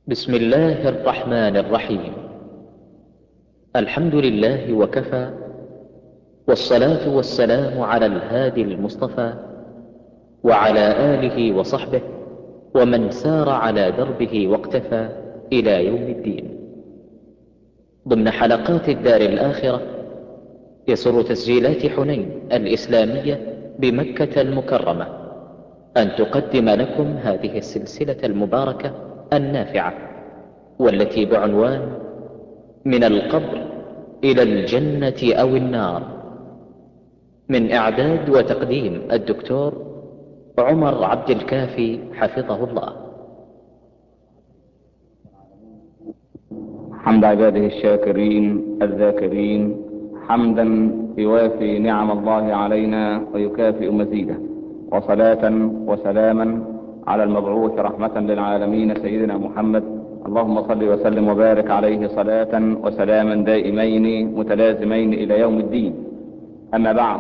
بسم الله الرحمن الرحيم الحمد لله وكفى والصلاة والسلام على الهادي المصطفى وعلى آله وصحبه ومن سار على دربه واقتفى إلى يوم الدين ضمن حلقات الدار الآخرة يسر تسجيلات حنين الإسلامية بمكة المكرمة أن تقدم لكم هذه السلسلة المباركة النافعة والتي بعنوان من القبر إلى الجنة أو النار من إعداد وتقديم الدكتور عمر عبد الكافي حفظه الله حمد عباده الشاكرين الذاكرين حمدا يوافي نعم الله علينا ويكافئ مزيده وصلاة وسلاما على المبعوث رحمة للعالمين سيدنا محمد اللهم صل وسلم وبارك عليه صلاة وسلاما دائمين متلازمين الى يوم الدين اما بعد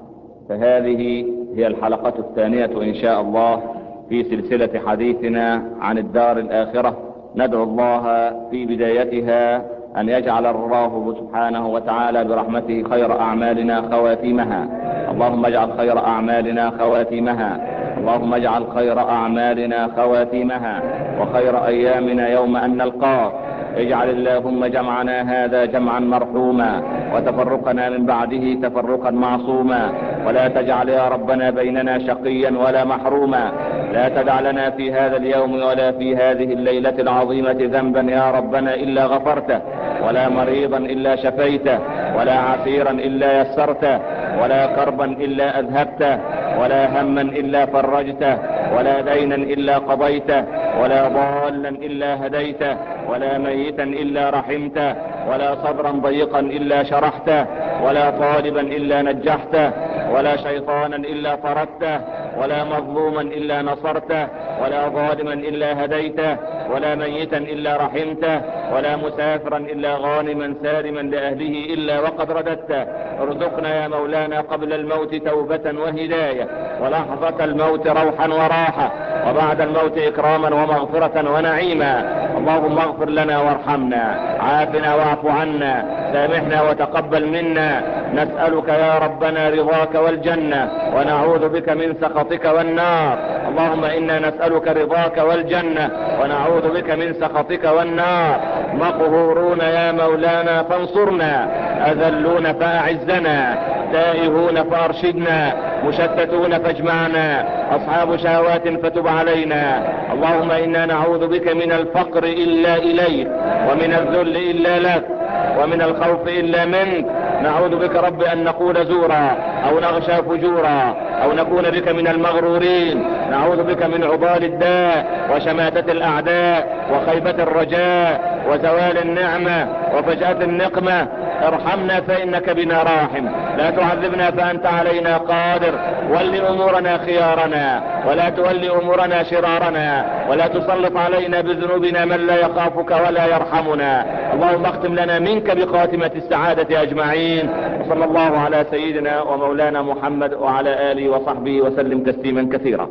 فهذه هي الحلقة الثانية ان شاء الله في سلسلة حديثنا عن الدار الاخرة ندعو الله في بدايتها ان يجعل الله سبحانه وتعالى برحمته خير اعمالنا خواتيمها اللهم اجعل خير اعمالنا خواتيمها اللهم اجعل خير اعمالنا خواتيمها وخير ايامنا يوم ان نلقاك اجعل اللهم جمعنا هذا جمعا مرحوما وتفرقنا من بعده تفرقا معصوما ولا تجعل يا ربنا بيننا شقيا ولا محروما لا تدع لنا في هذا اليوم ولا في هذه الليلة العظيمة ذنبا يا ربنا الا غفرته ولا مريضا الا شفيته ولا عسيرا الا يسرته ولا كربا الا اذهبته ولا هما الا فرجته ولا دينا الا قضيته ولا ضالا الا هديته ولا ميتا الا رحمته ولا صدرا ضيقا الا شرحته ولا طالبا الا نجحته ولا شيطانا الا طردته ولا مظلوما الا نصرته ولا ظالما الا هديته ولا ميتا الا رحمته ولا مسافرا الا غانما سالما لاهله الا وقد رددته ارزقنا يا مولانا قبل الموت توبة وهداية ولحظة الموت روحا وراحة وبعد الموت اكراما ومغفرة ونعيما اللهم اغفر لنا وارحمنا عافنا واعف عنا سامحنا وتقبل منا نسألك يا ربنا رضاك والجنة ونعوذ بك من سخطك والنار اللهم انا نسألك رضاك والجنة ونعوذ بك من سخطك والنار مقهورون يا مولانا فانصرنا اذلون فاعزنا تائهون فارشدنا مشتتون فاجمعنا اصحاب شهوات فتب علينا اللهم انا نعوذ بك من الفقر الا اليك ومن الذل الا لك ومن الخوف الا منك نعوذ بك رب ان نقول زورا او نغشى فجورا او نكون بك من المغرورين نعوذ بك من عضال الداء وشماتة الاعداء وخيبة الرجاء وزوال النعمة وفجأة النقمة ارحمنا فانك بنا راحم لا تعذبنا فانت علينا قادر ول امورنا خيارنا ولا تول امورنا شرارنا ولا تسلط علينا بذنوبنا من لا يخافك ولا يرحمنا اللهم اختم لنا منك بخاتمة السعادة اجمعين وصلى الله على سيدنا ومولانا محمد وعلى اله وصحبه وسلم تسليما كثيرا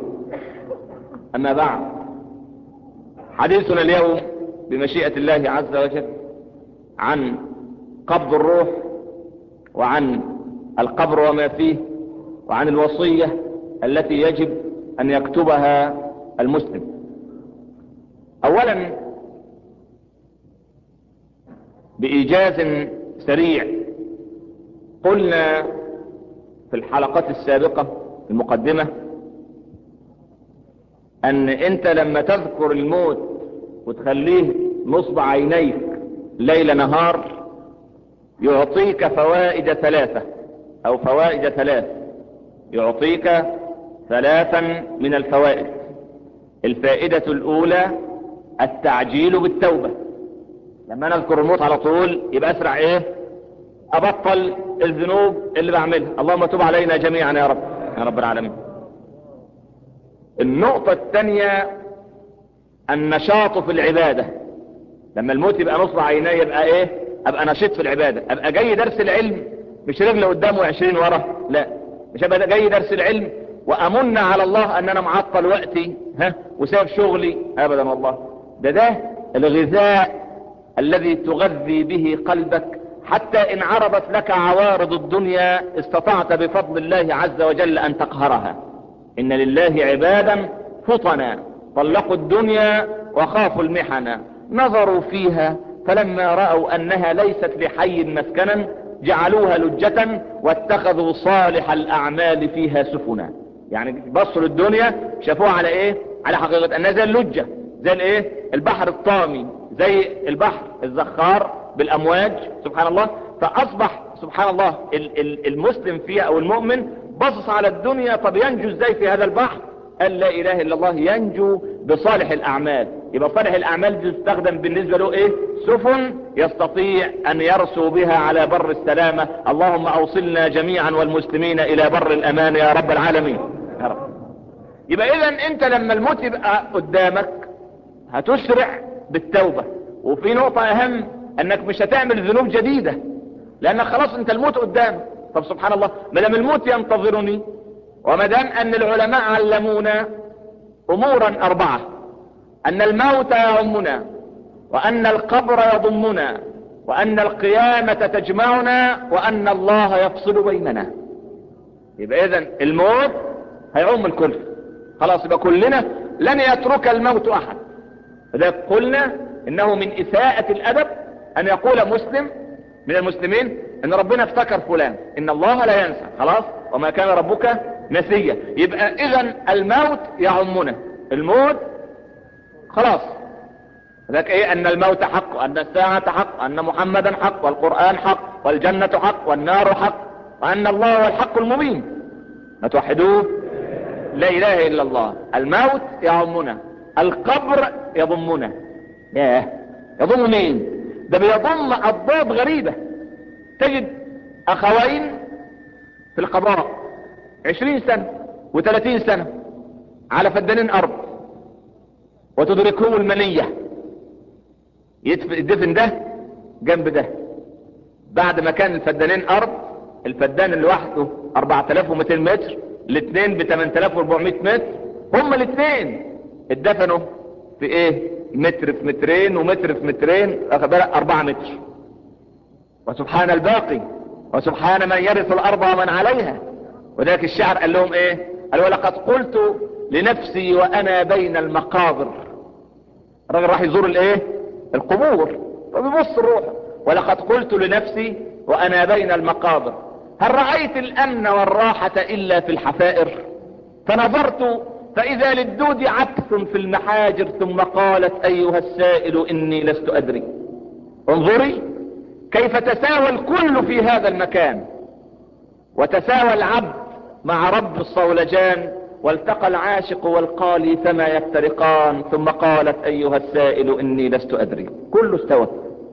اما بعد حديثنا اليوم بمشيئة الله عز وجل عن قبض الروح وعن القبر وما فيه وعن الوصية التي يجب ان يكتبها المسلم اولا بايجاز سريع قلنا في الحلقات السابقة المقدمة ان انت لما تذكر الموت وتخليه نصب عينيك ليل نهار يعطيك فوائد ثلاثة او فوائد ثلاث يعطيك ثلاثا من الفوائد الفائدة الاولى التعجيل بالتوبة لما نذكر الموت على طول يبقى اسرع ايه ابطل الذنوب اللي بعملها اللهم تب علينا جميعا يا رب يا رب العالمين النقطة الثانية النشاط في العبادة لما الموت يبقى نصب عيني يبقى ايه ابقى نشيط في العبادة ابقى جاي درس العلم مش رجل قدام وعشرين ورا لا مش ابقى جاي درس العلم وامن على الله ان انا معطل وقتي ها وسايب شغلي ابدا والله ده ده الغذاء الذي تغذي به قلبك حتى ان عرضت لك عوارض الدنيا استطعت بفضل الله عز وجل ان تقهرها ان لله عبادا فطنا طلقوا الدنيا وخافوا المحن نظروا فيها فلما رأوا انها ليست لحي مسكنا جعلوها لجة واتخذوا صالح الاعمال فيها سفنا يعني بصوا للدنيا شافوها على ايه على حقيقة انها زي اللجة زي الايه البحر الطامي زي البحر الزخار بالامواج سبحان الله فاصبح سبحان الله المسلم فيها او المؤمن بصص على الدنيا طب ينجو ازاي في هذا البحر قال لا اله الا الله ينجو بصالح الاعمال يبقى صالح الاعمال دي تستخدم بالنسبة له ايه سفن يستطيع ان يرسو بها على بر السلامة اللهم اوصلنا جميعا والمسلمين الى بر الامان يا رب العالمين يا رب يبقى اذا انت لما الموت يبقى قدامك هتسرع بالتوبة وفي نقطة اهم انك مش هتعمل ذنوب جديدة لانك خلاص انت الموت قدامك طب سبحان الله ما دام الموت ينتظرني وما دام ان العلماء علمونا امورا اربعة ان الموت يعمنا وان القبر يضمنا وان القيامة تجمعنا وان الله يفصل بيننا يبقى اذا الموت هيعم الكل خلاص يبقى كلنا لن يترك الموت احد فذلك قلنا انه من اساءة الادب ان يقول مسلم من المسلمين ان ربنا افتكر فلان ان الله لا ينسى خلاص وما كان ربك نسيا يبقى اذا الموت يعمنا الموت خلاص ذلك ايه ان الموت حق وان الساعة حق وان محمدا حق والقرآن حق والجنة حق والنار حق وان الله هو الحق المبين ما توحدوه لا اله الا الله الموت يعمنا القبر يضمنا ياه يضم مين ده بيضم اضداد غريبة تجد اخوين في القضاء عشرين سنة وثلاثين سنة على فدانين ارض وتدركهم المنية يدفن ده جنب ده بعد ما كان الفدانين ارض الفدان اللي لوحده 4200 متر الاثنين ب 8400 متر هما الاثنين اتدفنوا في ايه متر في مترين ومتر في مترين اخد بالك 4 متر وسبحان الباقي وسبحان من يرث الارض ومن عليها وذلك الشعر قال لهم ايه قال ولقد قلت لنفسي وانا بين المقابر الراجل راح يزور الايه القبور فبيبص الروح ولقد قلت لنفسي وانا بين المقابر هل رأيت الامن والراحة الا في الحفائر فنظرت فاذا للدود عكس في المحاجر ثم قالت ايها السائل اني لست ادري انظري كيف تساوى الكل في هذا المكان وتساوى العبد مع رب الصولجان والتقى العاشق والقالي فما يفترقان ثم قالت ايها السائل اني لست ادري كله استوى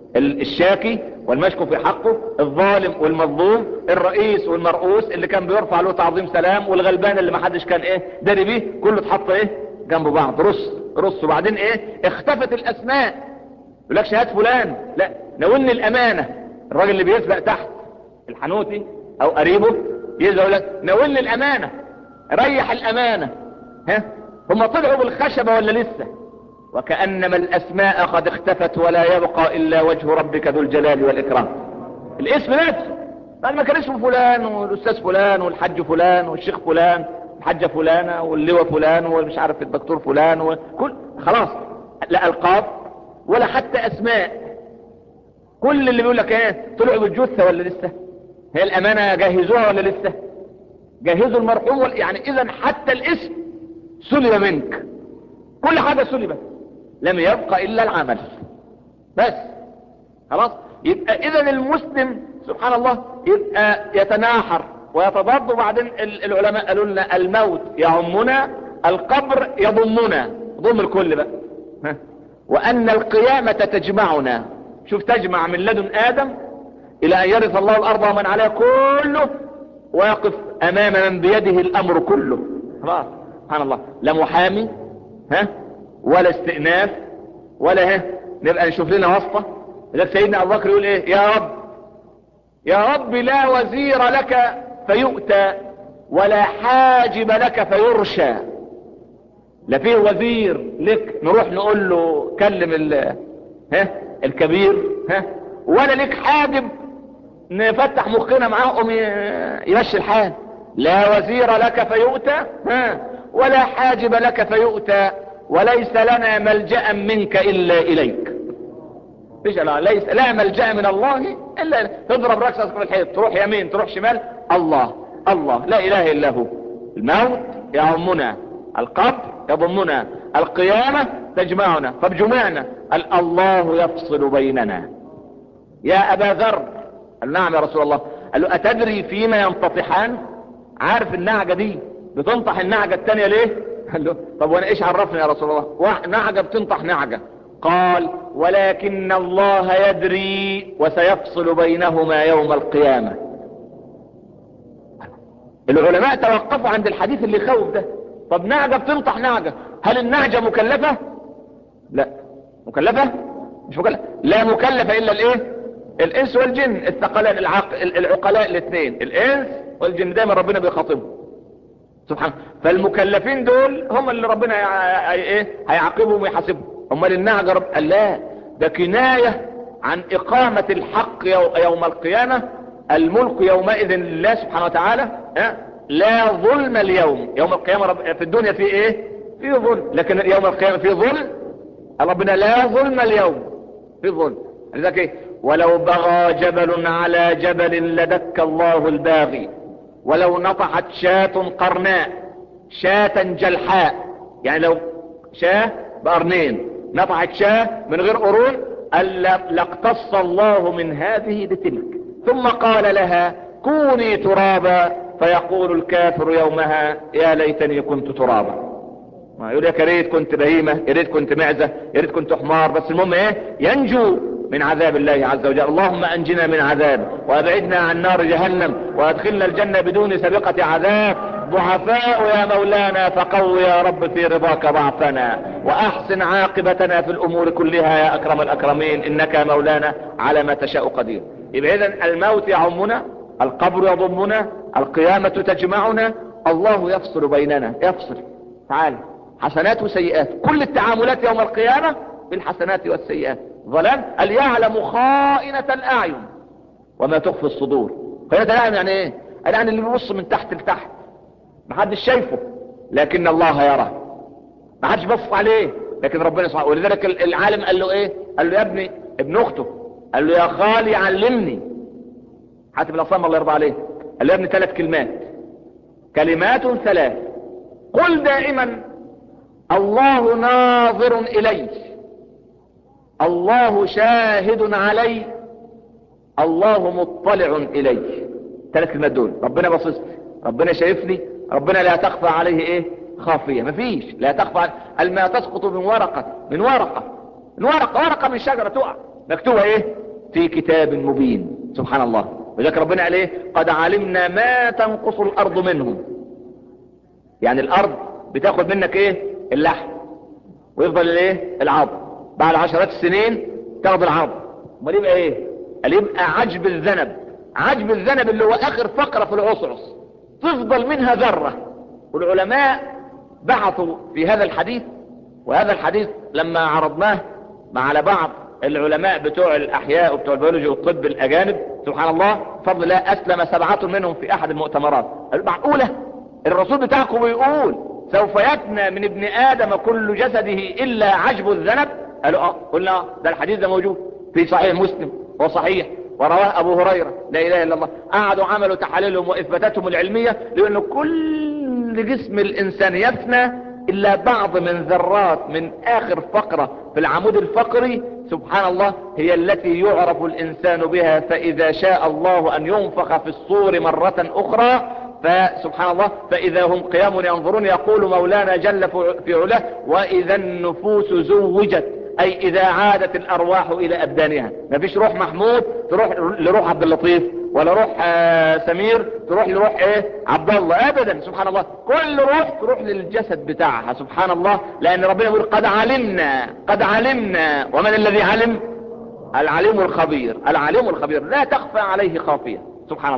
الشاكي والمشكو في حقه الظالم والمظلوم الرئيس والمرؤوس اللي كان بيرفع له تعظيم سلام والغلبان اللي ما حدش كان ايه داري بيه كله اتحط ايه جنب بعض رص رص وبعدين ايه اختفت الاسماء يقول لك شهاد فلان لا ناولني الامانة الراجل اللي بيسبق تحت الحنوتي او قريبه يزعل يقول لك ناولني الامانة ريح الامانة ها هم طلعوا بالخشبة ولا لسه وكأنما الاسماء قد اختفت ولا يبقى الا وجه ربك ذو الجلال والاكرام الاسم نفسه بعد ما كان اسمه فلان والاستاذ فلان والحج فلان والشيخ فلان الحجة فلانة واللواء فلان والمش عارف الدكتور فلان وكل خلاص لا القاب ولا حتى اسماء كل اللي بيقول لك ايه طلعوا بالجثة ولا لسه هي الامانة جهزوها ولا لسه جهزوا المرحوم يعني اذا حتى الاسم سلب منك كل حاجة سلبت لم يبقى الا العمل بس خلاص يبقى اذا المسلم سبحان الله يبقى يتناحر ويتضاد وبعدين العلماء قالوا لنا الموت يعمنا القبر يضمنا ضم الكل بقى ها. وان القيامة تجمعنا شوف تجمع من لدن ادم الى ان يرث الله الارض ومن عليها كله ويقف امام من بيده الامر كله خلاص سبحان الله لا محامي ها ولا استئناف ولا ها نبقى نشوف لنا واسطة لذلك سيدنا ابو بكر يقول ايه يا رب يا رب لا وزير لك فيؤتى ولا حاجب لك فيرشى لا فيه وزير لك نروح نقول له كلم ال ها الكبير ها ولا لك حاجب نفتح مخنا معاه قوم يمشي الحال لا وزير لك فيؤتى ها ولا حاجب لك فيؤتى وليس لنا ملجأ منك إلا إليك فيش لا ليس لا ملجأ من الله إلا تضرب رأسك في الحيط تروح يمين تروح شمال الله الله لا إله إلا هو الموت يعمنا القبر يضمنا القيامة تجمعنا طب جمعنا قال الله يفصل بيننا يا أبا ذر قال نعم يا رسول الله قال له أتدري فيما ينتطحان عارف النعجة دي بتنطح النعجة التانية ليه قال له طب وانا ايش عرفني يا رسول الله نعجة بتنطح نعجة قال ولكن الله يدري وسيفصل بينهما يوم القيامة العلماء توقفوا عند الحديث اللي خوف ده طب نعجة بتنطح نعجة هل النعجة مكلفة لا مكلفة مش مكلفة لا مكلفة الا الايه الانس والجن الثقلان العق... العقلاء الاثنين الانس والجن دايما ربنا بيخاطبهم سبحان فالمكلفين دول هم اللي ربنا ايه هيعاقبهم ويحاسبهم امال النعجة رب قال لا ده كناية عن اقامة الحق يوم القيامة الملك يومئذ لله سبحانه وتعالى لا ظلم اليوم يوم القيامة رب في الدنيا في ايه في ظلم لكن يوم القيامة في ظلم ربنا لا ظلم اليوم في ظلم لذلك ايه ولو بغى جبل على جبل لدك الله الباغي ولو نطحت شاة قرناء شاة جلحاء يعني لو شاة بقرنين نطحت شاة من غير قرون قال لاقتص الله من هذه بتلك ثم قال لها كوني ترابا فيقول الكافر يومها يا ليتني كنت ترابا ما يقول يا ريت كنت بهيمة يا ريت كنت معزة يا ريت كنت حمار بس المهم ايه ينجو من عذاب الله عز وجل اللهم انجنا من عذاب وابعدنا عن نار جهنم وادخلنا الجنة بدون سابقة عذاب ضعفاء يا مولانا فقو يا رب في رضاك ضعفنا واحسن عاقبتنا في الامور كلها يا اكرم الاكرمين انك مولانا على ما تشاء قدير يبقى اذا الموت يعمنا القبر يضمنا القيامة تجمعنا الله يفصل بيننا يفصل تعال حسنات وسيئات كل التعاملات يوم القيامة بالحسنات والسيئات ظلام قال يعلم خائنة الاعين وما تخفي الصدور خائنة الاعين يعني ايه قال يعني اللي بيبص من تحت لتحت محدش شايفه لكن الله يرى محدش بص عليه لكن ربنا سبحانه ولذلك العالم قال له ايه قال له يا ابني ابن اخته قال له يا خالي علمني حاتم الاصم الله يرضى عليه قال له يا ابني ثلاث كلمات كلمات ثلاث قل دائما الله ناظر الي الله شاهد علي الله مطلع الي ثلاث كلمات دول ربنا باصص ربنا شايفني ربنا لا تخفى عليه ايه خافية مفيش لا تخفى الماء تسقط من ورقة من ورقة من ورقة ورقة من شجرة تقع مكتوبة ايه في كتاب مبين سبحان الله ولذلك ربنا قال ايه قد علمنا ما تنقص الارض منهم يعني الارض بتاخد منك ايه اللحم ويفضل الايه العظم بعد عشرات السنين تاخد العظم امال يبقى ايه قال يبقى عجب الذنب عجب الذنب اللي هو اخر فقرة في العصعص تفضل منها ذرة والعلماء بحثوا في هذا الحديث وهذا الحديث لما عرضناه مع على بعض العلماء بتوع الاحياء وبتوع البيولوجي والطب الاجانب سبحان الله فضل الله اسلم سبعة منهم في احد المؤتمرات قالوا معقولة الرسول بتاعكم بيقول سوف يفنى من ابن ادم كل جسده الا عجب الذنب قالوا اه قلنا ده الحديث ده موجود في صحيح مسلم وصحيح ورواه ابو هريرة لا اله الا الله قعدوا عملوا تحاليلهم واثباتاتهم العلمية لان كل جسم الانسان يفنى الا بعض من ذرات من اخر فقرة في العمود الفقري سبحان الله هي التي يعرف الانسان بها فاذا شاء الله ان ينفخ في الصور مرة اخرى فسبحان الله فاذا هم قيام ينظرون يقول مولانا جل في علاه واذا النفوس زوجت اي اذا عادت الارواح الى ابدانها ما فيش روح محمود تروح لروح عبد اللطيف ولا روح آه سمير تروح لروح ايه عبد الله ابدا سبحان الله كل روح تروح للجسد بتاعها سبحان الله لان ربنا يقول قد علمنا قد علمنا ومن الذي علم العليم الخبير العليم الخبير لا تخفى عليه خافية سبحان الله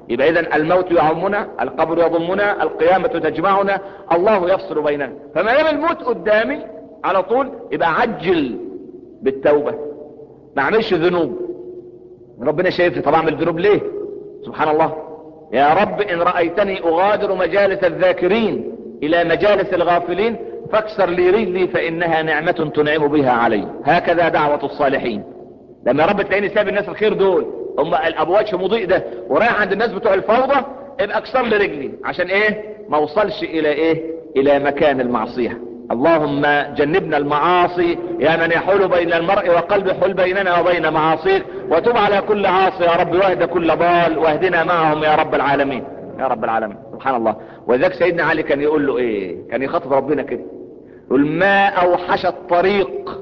يبقى اذا الموت يعمنا القبر يضمنا القيامة تجمعنا الله يفصل بيننا فما دام الموت قدامي على طول يبقى عجل بالتوبة ما اعملش ذنوب ربنا شايفني طب اعمل ذنوب ليه سبحان الله يا رب ان رأيتني اغادر مجالس الذاكرين الى مجالس الغافلين فاكسر لي رجلي فانها نعمة تنعم بها علي هكذا دعوة الصالحين لما يا رب تلاقيني ساب الناس الخير دول هم الابواج مضيء ده ورايح عند الناس بتوع الفوضى ابقى اكسر لي رجلي عشان ايه ما اوصلش الى ايه الى مكان المعصية اللهم جنبنا المعاصي يا من يحول بين المرء وقلبه حل بيننا وبين معاصيك وتب على كل عاصي يا رب واهد كل ضال واهدنا معهم يا رب العالمين يا رب العالمين سبحان الله وذاك سيدنا علي كان يقول له ايه كان يخاطب ربنا كده يقول ما اوحش الطريق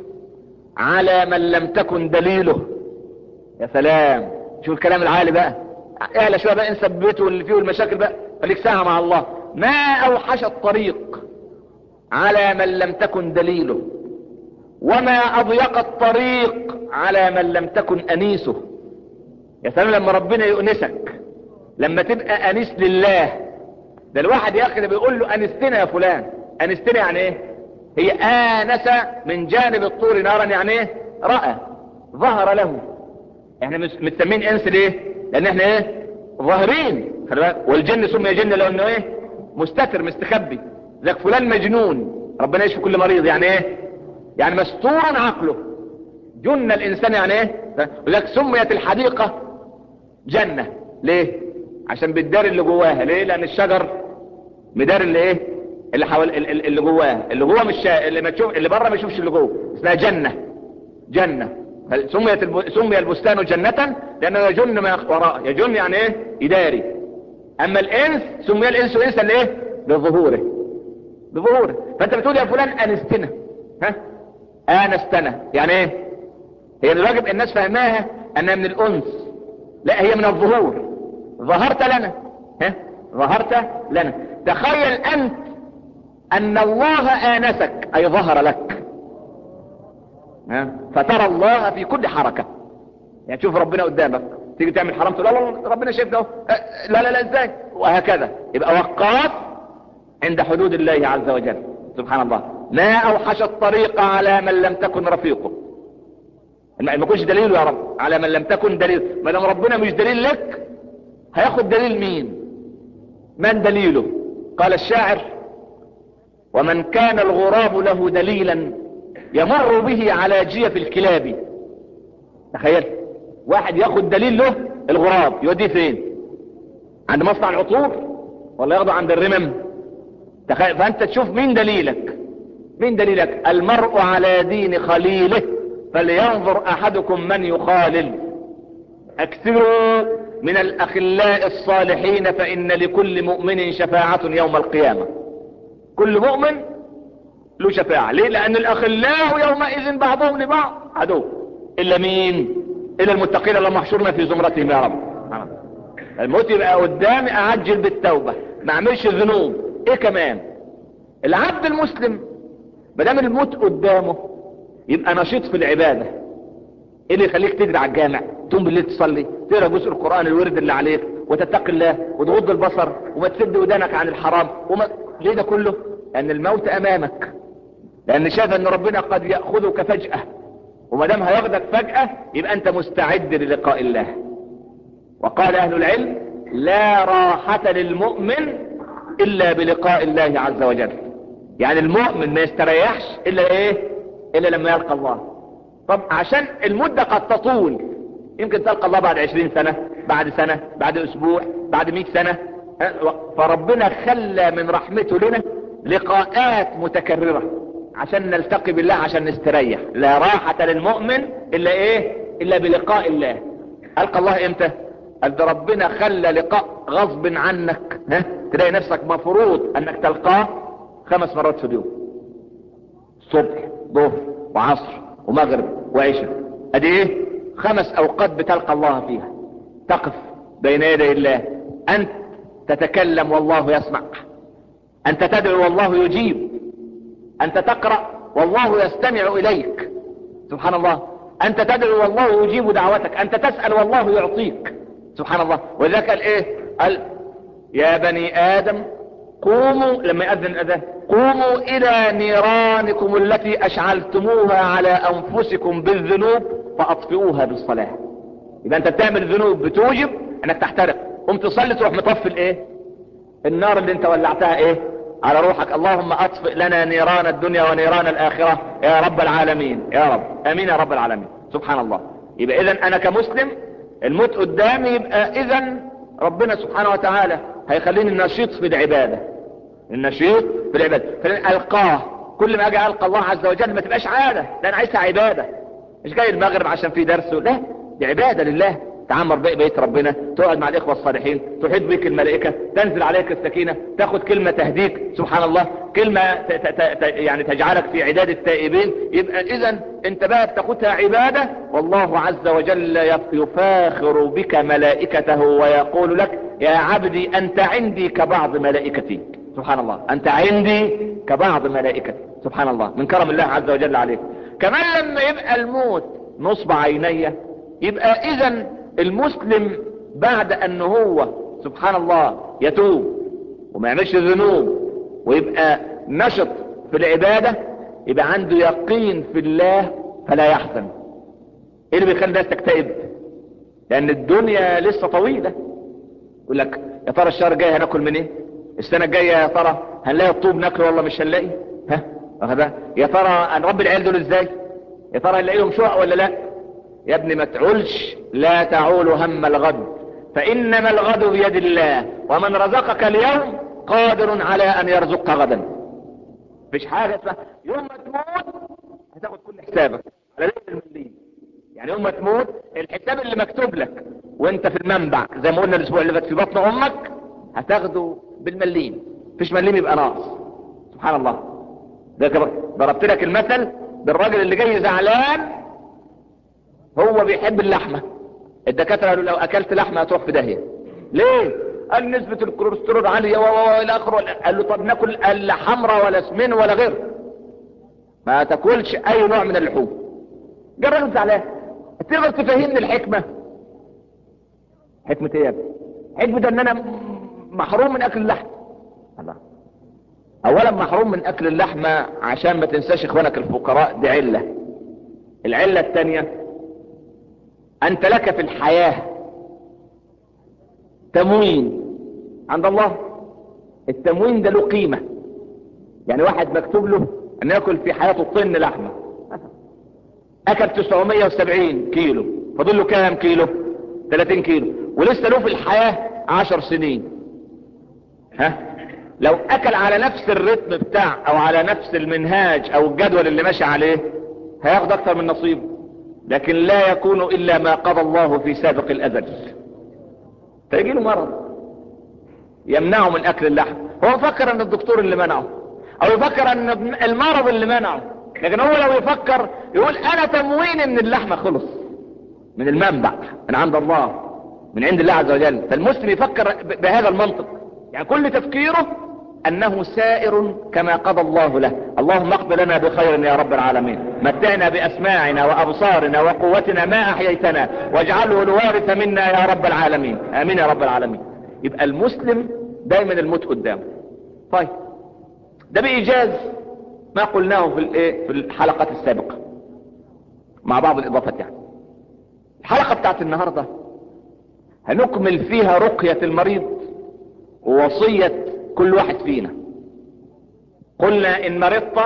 على من لم تكن دليله يا سلام شوف الكلام العالي بقى اعلى شويه بقى انسى بيته واللي فيه المشاكل بقى خليك ساعه مع الله ما اوحش الطريق على من لم تكن دليله وما اضيق الطريق على من لم تكن انيسه يا سلام لما ربنا يؤنسك لما تبقى انيس لله ده الواحد يا اخي ده بيقول له انستنا يا فلان انستنا يعني ايه هي انس من جانب الطور نارا يعني ايه رأى ظهر له احنا متسمين انس ليه لان احنا ايه ظاهرين خلي بالك والجن سمي جن لانه ايه مستتر مستخبي ذاك فلان مجنون ربنا يشفي كل مريض يعني ايه يعني مستورا عقله جن الانسان يعني ايه وذاك سميت الحديقة جنة ليه عشان بتدار اللي جواها ليه لان الشجر مدار اللي ايه اللي حوال اللي جواه اللي جوه مش شا... اللي ما تشوف اللي بره ما يشوفش اللي جوه اسمها جنة جنة سميت الب... سمي البستان جنة لانه يجن ما وراءه يجن يعني ايه يداري اما الانس سمي الانس انسا لايه لظهوره بظهوره فانت بتقول يا فلان انستنا ها انستنا يعني ايه هي الواجب الناس فهماها انها من الانس لا هي من الظهور ظهرت لنا ها ظهرت لنا تخيل انت ان الله انسك اي ظهر لك ها فترى الله في كل حركة يعني تشوف ربنا قدامك تيجي تعمل حرام تقول الله ربنا شايف ده لا لا لا ازاي وهكذا يبقى وقاف عند حدود الله عز وجل سبحان الله ما اوحش الطريق على من لم تكن رفيقه ما يكونش دليل يا رب على من لم تكن دليل ما دام ربنا مش دليل لك هياخد دليل مين من دليله قال الشاعر ومن كان الغراب له دليلا يمر به على جيف الكلاب تخيل واحد ياخد دليل له الغراب يوديه فين عند مصنع العطور ولا ياخده عند الرمم تخيل فانت تشوف مين دليلك مين دليلك المرء على دين خليله فلينظر احدكم من يخالل اكثروا من الاخلاء الصالحين فان لكل مؤمن شفاعة يوم القيامة كل مؤمن له شفاعة ليه لان الاخلاء يومئذ بعضهم لبعض عدو الا مين الا المتقين اللهم احشرنا في زمرتهم يا رب الموت يبقى قدامي اعجل بالتوبة ما اعملش ذنوب ايه كمان العبد المسلم ما دام الموت قدامه يبقى نشيط في العبادة ايه اللي يخليك تجري على الجامع تقوم بالليل تصلي تقرا جزء القرآن الورد اللي عليك وتتقي الله وتغض البصر وما تسد ودانك عن الحرام وما ليه ده كله لان الموت امامك لان شاف ان ربنا قد يأخذك فجأة وما دام هياخدك فجأة يبقى انت مستعد للقاء الله وقال اهل العلم لا راحة للمؤمن الا بلقاء الله عز وجل يعني المؤمن ما يستريحش الا ايه الا لما يلقى الله طب عشان المدة قد تطول يمكن تلقى الله بعد عشرين سنة بعد سنة بعد اسبوع بعد مئة سنة فربنا خلى من رحمته لنا لقاءات متكررة عشان نلتقي بالله عشان نستريح لا راحة للمؤمن الا ايه الا بلقاء الله القى الله امتى قال ده ربنا خلى لقاء غصب عنك ها تلاقي نفسك مفروض انك تلقاه خمس مرات في اليوم صبح ظهر وعصر ومغرب وعشاء ادي ايه خمس اوقات بتلقى الله فيها تقف بين يدي الله انت تتكلم والله يسمع انت تدعو والله يجيب انت تقرأ والله يستمع اليك سبحان الله انت تدعو والله يجيب دعوتك انت تسأل والله يعطيك سبحان الله ولذلك قال ايه قال يا بني ادم قوموا لما يأذن الأذان قوموا إلى نيرانكم التي أشعلتموها على أنفسكم بالذنوب فأطفئوها بالصلاة إذا أنت بتعمل ذنوب بتوجب أنك تحترق قم تصلي تروح مطفي الإيه النار اللي أنت ولعتها إيه على روحك اللهم أطفئ لنا نيران الدنيا ونيران الآخرة يا رب العالمين يا رب أمين يا رب العالمين سبحان الله يبقى إذا أنا كمسلم الموت قدامي يبقى إذا ربنا سبحانه وتعالى هيخليني نشيط في العبادة النشيط في العبادة فلن ألقاه كل ما أجي ألقى الله عز وجل ما تبقاش عادة ده أنا عايزها عبادة مش جاي المغرب عشان في درس لا دي عبادة لله تعمر بقى بيت ربنا تقعد مع الإخوة الصالحين تحيط بك الملائكة تنزل عليك السكينة تاخد كلمة تهديك سبحان الله كلمة ت ت ت يعني تجعلك في عداد التائبين يبقى إذا أنت بقى بتاخدها عبادة والله عز وجل يفاخر بك ملائكته ويقول لك يا عبدي أنت عندي كبعض ملائكتي سبحان الله أنت عندي كبعض ملائكتي سبحان الله من كرم الله عز وجل عليك كمان لما يبقى الموت نصب عيني يبقى إذا المسلم بعد أن هو سبحان الله يتوب وما يعملش ذنوب ويبقى نشط في العبادة يبقى عنده يقين في الله فلا يحزن ايه اللي بيخلي الناس تكتئب لان الدنيا لسه طويلة يقول لك يا ترى الشهر الجاي هناكل من ايه السنة الجاية يا ترى هنلاقي الطوب ناكله ولا مش هنلاقي ها واخد يا ترى هنربي العيال دول ازاي يا ترى هنلاقي لهم شقق ولا لا يا ابني ما تعولش لا تعول هم الغد فانما الغد بيد الله ومن رزقك اليوم قادر على ان يرزقك غدا مفيش حاجة اسمها يوم ما تموت هتاخد كل حسابك على ليلة المليين يعني يوم ما تموت الحساب اللي مكتوب لك وانت في المنبع زي ما قلنا الاسبوع اللي فات في بطن امك هتاخده بالمليم مفيش مليم يبقى ناقص سبحان الله ده ضربت لك المثل بالراجل اللي جاي زعلان هو بيحب اللحمة الدكاترة قالوا لو اكلت لحمة هتروح في داهية ليه قال نسبة الكوليسترول عالية والى اخره قال له طب ناكل لا حمرا ولا سمين ولا غير ما تاكلش اي نوع من اللحوم جه الراجل زعلان تقدر تفهمني الحكمة حكمة ايه يا ابني حكمة ان انا محروم من اكل اللحم الله اولا محروم من اكل اللحمة عشان ما تنساش اخوانك الفقراء دي علة العلة الثانية انت لك في الحياة تموين عند الله التموين ده له قيمة يعني واحد مكتوب له ان ياكل في حياته طن لحمة اكل 970 كيلو فاضل له كام كيلو 30 كيلو ولسه له في الحياة 10 سنين ها لو اكل على نفس الرتم بتاع او على نفس المنهاج او الجدول اللي ماشي عليه هياخد اكتر من نصيبه لكن لا يكون الا ما قضى الله في سابق الازل فيجي له مرض يمنعه من اكل اللحم هو فكر ان الدكتور اللي منعه او يفكر ان المرض اللي منعه لكن هو لو يفكر يقول انا تمويني من اللحمة خلص من المنبع من عند الله من عند الله عز وجل فالمسلم يفكر بهذا المنطق يعني كل تفكيره انه سائر كما قضى الله له اللهم اقض لنا بخير يا رب العالمين متعنا باسماعنا وابصارنا وقوتنا ما احييتنا واجعله الوارث منا يا رب العالمين امين يا رب العالمين يبقى المسلم دايما الموت قدامه طيب ده بايجاز ما قلناه في الايه في الحلقات السابقة مع بعض الاضافات يعني الحلقة بتاعت النهاردة هنكمل فيها رقية المريض ووصية كل واحد فينا قلنا ان مرضت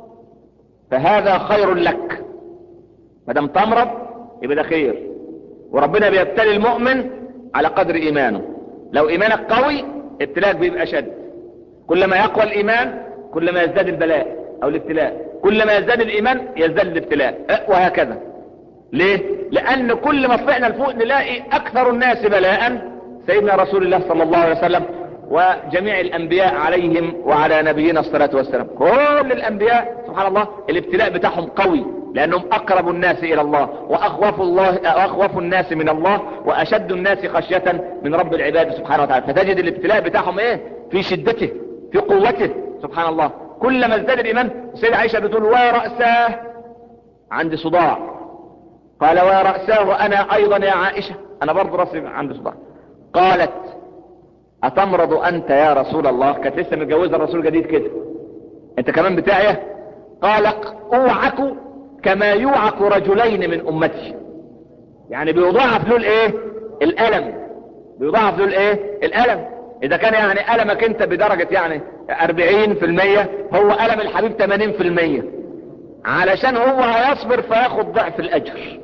فهذا خير لك ما دام تمرض يبقى ده خير وربنا بيبتلي المؤمن على قدر ايمانه لو ايمانك قوي ابتلاك بيبقى شد كلما يقوى الايمان كلما يزداد البلاء او الابتلاء كلما يزداد الايمان يزداد الابتلاء وهكذا ليه لان كل ما طلعنا لفوق نلاقي اكثر الناس بلاء سيدنا رسول الله صلى الله عليه وسلم وجميع الانبياء عليهم وعلى نبينا الصلاة والسلام كل الانبياء سبحان الله الابتلاء بتاعهم قوي لانهم اقرب الناس الى الله واخوف الله واخوف الناس من الله واشد الناس خشية من رب العباد سبحانه وتعالى فتجد الابتلاء بتاعهم ايه في شدته في قوته سبحان الله كلما ازداد الايمان السيدة عائشة بتقول ورأساه عندي صداع قال ورأساه انا ايضا يا عائشة انا برضو رأسي عندي صداع قالت اتمرض انت يا رسول الله كانت لسه متجوزه الرسول جديد كده انت كمان بتاعيه قال اوعك كما يوعك رجلين من امتي يعني بيضاعف له الايه الالم بيضاعف له الايه الالم اذا كان يعني المك انت بدرجة يعني 40% هو الم الحبيب 80% علشان هو هيصبر فياخد ضعف الاجر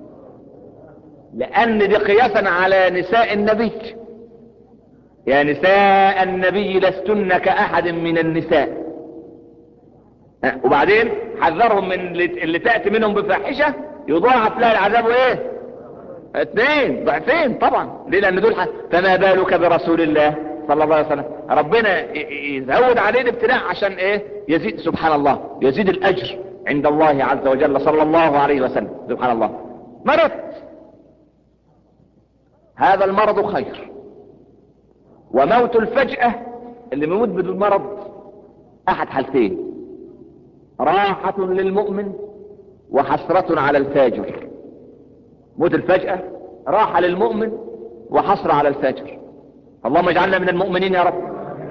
لان دي قياسا على نساء النبي يا نساء النبي لستن كاحد من النساء وبعدين حذرهم من اللي تأتي منهم بفاحشة يضاعف لها العذاب ايه اثنين ضعفين طبعا ليه لان دول فما بالك برسول الله صلى الله عليه وسلم ربنا يزود عليه الابتلاء عشان ايه يزيد سبحان الله يزيد الاجر عند الله عز وجل صلى الله عليه وسلم سبحان الله مرض هذا المرض خير وموت الفجأة اللي بيموت بدون مرض احد حالتين راحة للمؤمن وحسرة على الفاجر موت الفجأة راحة للمؤمن وحسرة على الفاجر اللهم اجعلنا من المؤمنين يا رب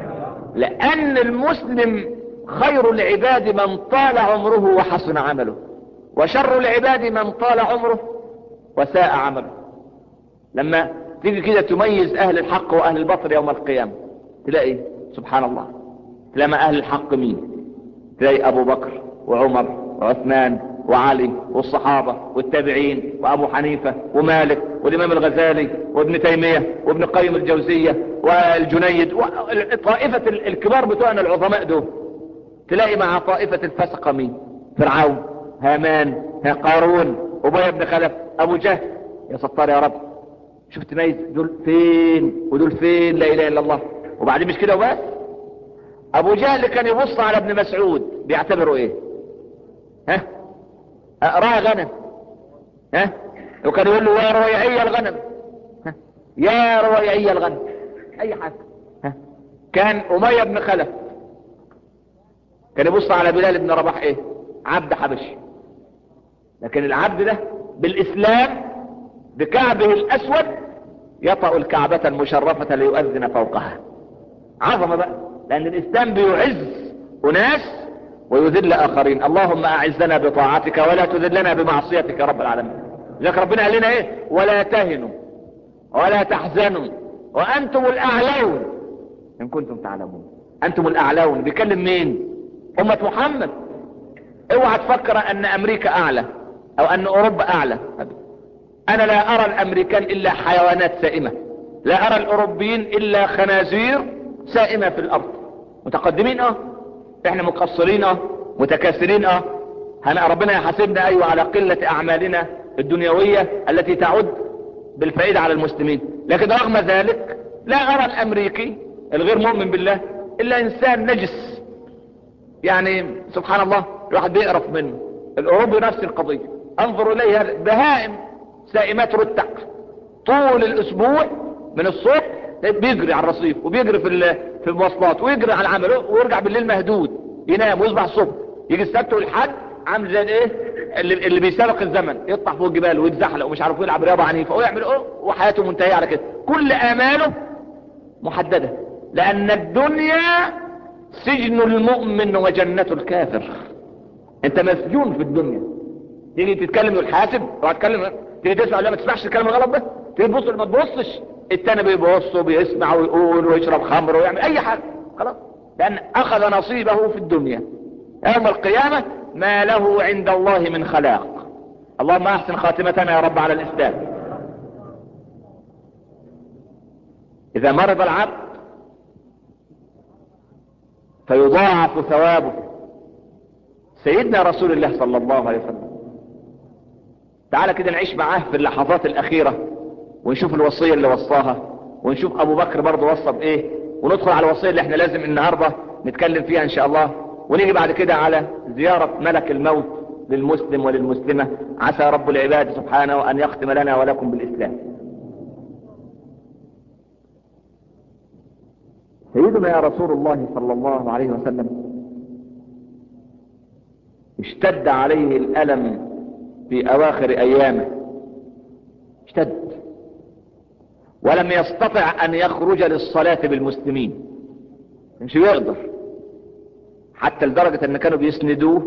لأن المسلم خير العباد من طال عمره وحسن عمله وشر العباد من طال عمره وساء عمله لما تيجي كده تميز أهل الحق وأهل البطل يوم القيامة تلاقي سبحان الله تلاقي أهل الحق مين تلاقي أبو بكر وعمر وعثمان وعلي والصحابة والتابعين وأبو حنيفة ومالك والإمام الغزالي وابن تيمية وابن قيم الجوزية والجنيد طائفة الكبار بتوعنا العظماء دول تلاقي مع طائفة الفسقة مين فرعون هامان قارون أبي بن خلف أبو جهل يا ستار يا رب شفت ميز دول فين ودول فين لا إله إلا الله وبعدين مش كده وبس ابو جهل كان يبص على ابن مسعود بيعتبره ايه ها رأى غنم ها وكان يقول له يا رويعي الغنم ها يا رويعي الغنم اي حاجة ها كان امية بن خلف كان يبص على بلال بن رباح ايه عبد حبشي لكن العبد ده بالاسلام بكعبه الاسود يطأ الكعبة المشرفة ليؤذن فوقها عظمة بقى لان الاسلام بيعز اناس ويذل اخرين اللهم اعزنا بطاعتك ولا تذلنا بمعصيتك يا رب العالمين لذلك ربنا قال لنا ايه ولا تهنوا ولا تحزنوا وانتم الاعلون ان كنتم تعلمون انتم الاعلون بيكلم مين امة محمد اوعى تفكر ان امريكا اعلى او ان اوروبا اعلى انا لا ارى الامريكان الا حيوانات سائمة لا ارى الاوروبيين الا خنازير سائمة في الارض متقدمين اه احنا مقصرين اه متكاسلين اه هنا ربنا يحاسبنا ايوه على قلة اعمالنا الدنيوية التي تعد بالفائدة على المسلمين لكن رغم ذلك لا ارى الامريكي الغير مؤمن بالله الا انسان نجس يعني سبحان الله الواحد بيقرف منه الاوروبي نفس القضية انظر اليها بهائم سائمات رتع طول الاسبوع من الصبح بيجري على الرصيف وبيجري في في المواصلات ويجري على العمل ويرجع بالليل مهدود ينام ويصبح الصبح يجي السبت والحد عامل زي الايه اللي, اللي بيسابق الزمن يطلع فوق الجبال ويتزحلق ومش عارف يلعب رياضه عنيفه ويعمل ايه وحياته منتهيه على كده كل اماله محدده لان الدنيا سجن المؤمن وجنة الكافر انت مسجون في الدنيا تيجي تتكلم وتحاسب وهتكلم تيجي تسمع ولا ما تسمعش الكلام الغلط ده تيجي تبص ما تبصش التاني بيبص وبيسمع ويقول ويشرب خمر ويعمل اي حاجة خلاص لان اخذ نصيبه في الدنيا يوم القيامة ما له عند الله من خلاق اللهم احسن خاتمتنا يا رب على الاسلام اذا مرض العبد فيضاعف ثوابه سيدنا رسول الله صلى الله عليه وسلم تعالى كده نعيش معاه في اللحظات الاخيرة ونشوف الوصية اللي وصاها ونشوف ابو بكر برضه وصى بايه وندخل على الوصية اللي احنا لازم النهاردة نتكلم فيها ان شاء الله ونيجي بعد كده على زيارة ملك الموت للمسلم وللمسلمة عسى رب العباد سبحانه ان يختم لنا ولكم بالاسلام سيدنا يا رسول الله صلى الله عليه وسلم اشتد عليه الألم في أواخر أيامه اشتد ولم يستطع ان يخرج للصلاة بالمسلمين مش يقدر حتى لدرجة ان كانوا بيسندوه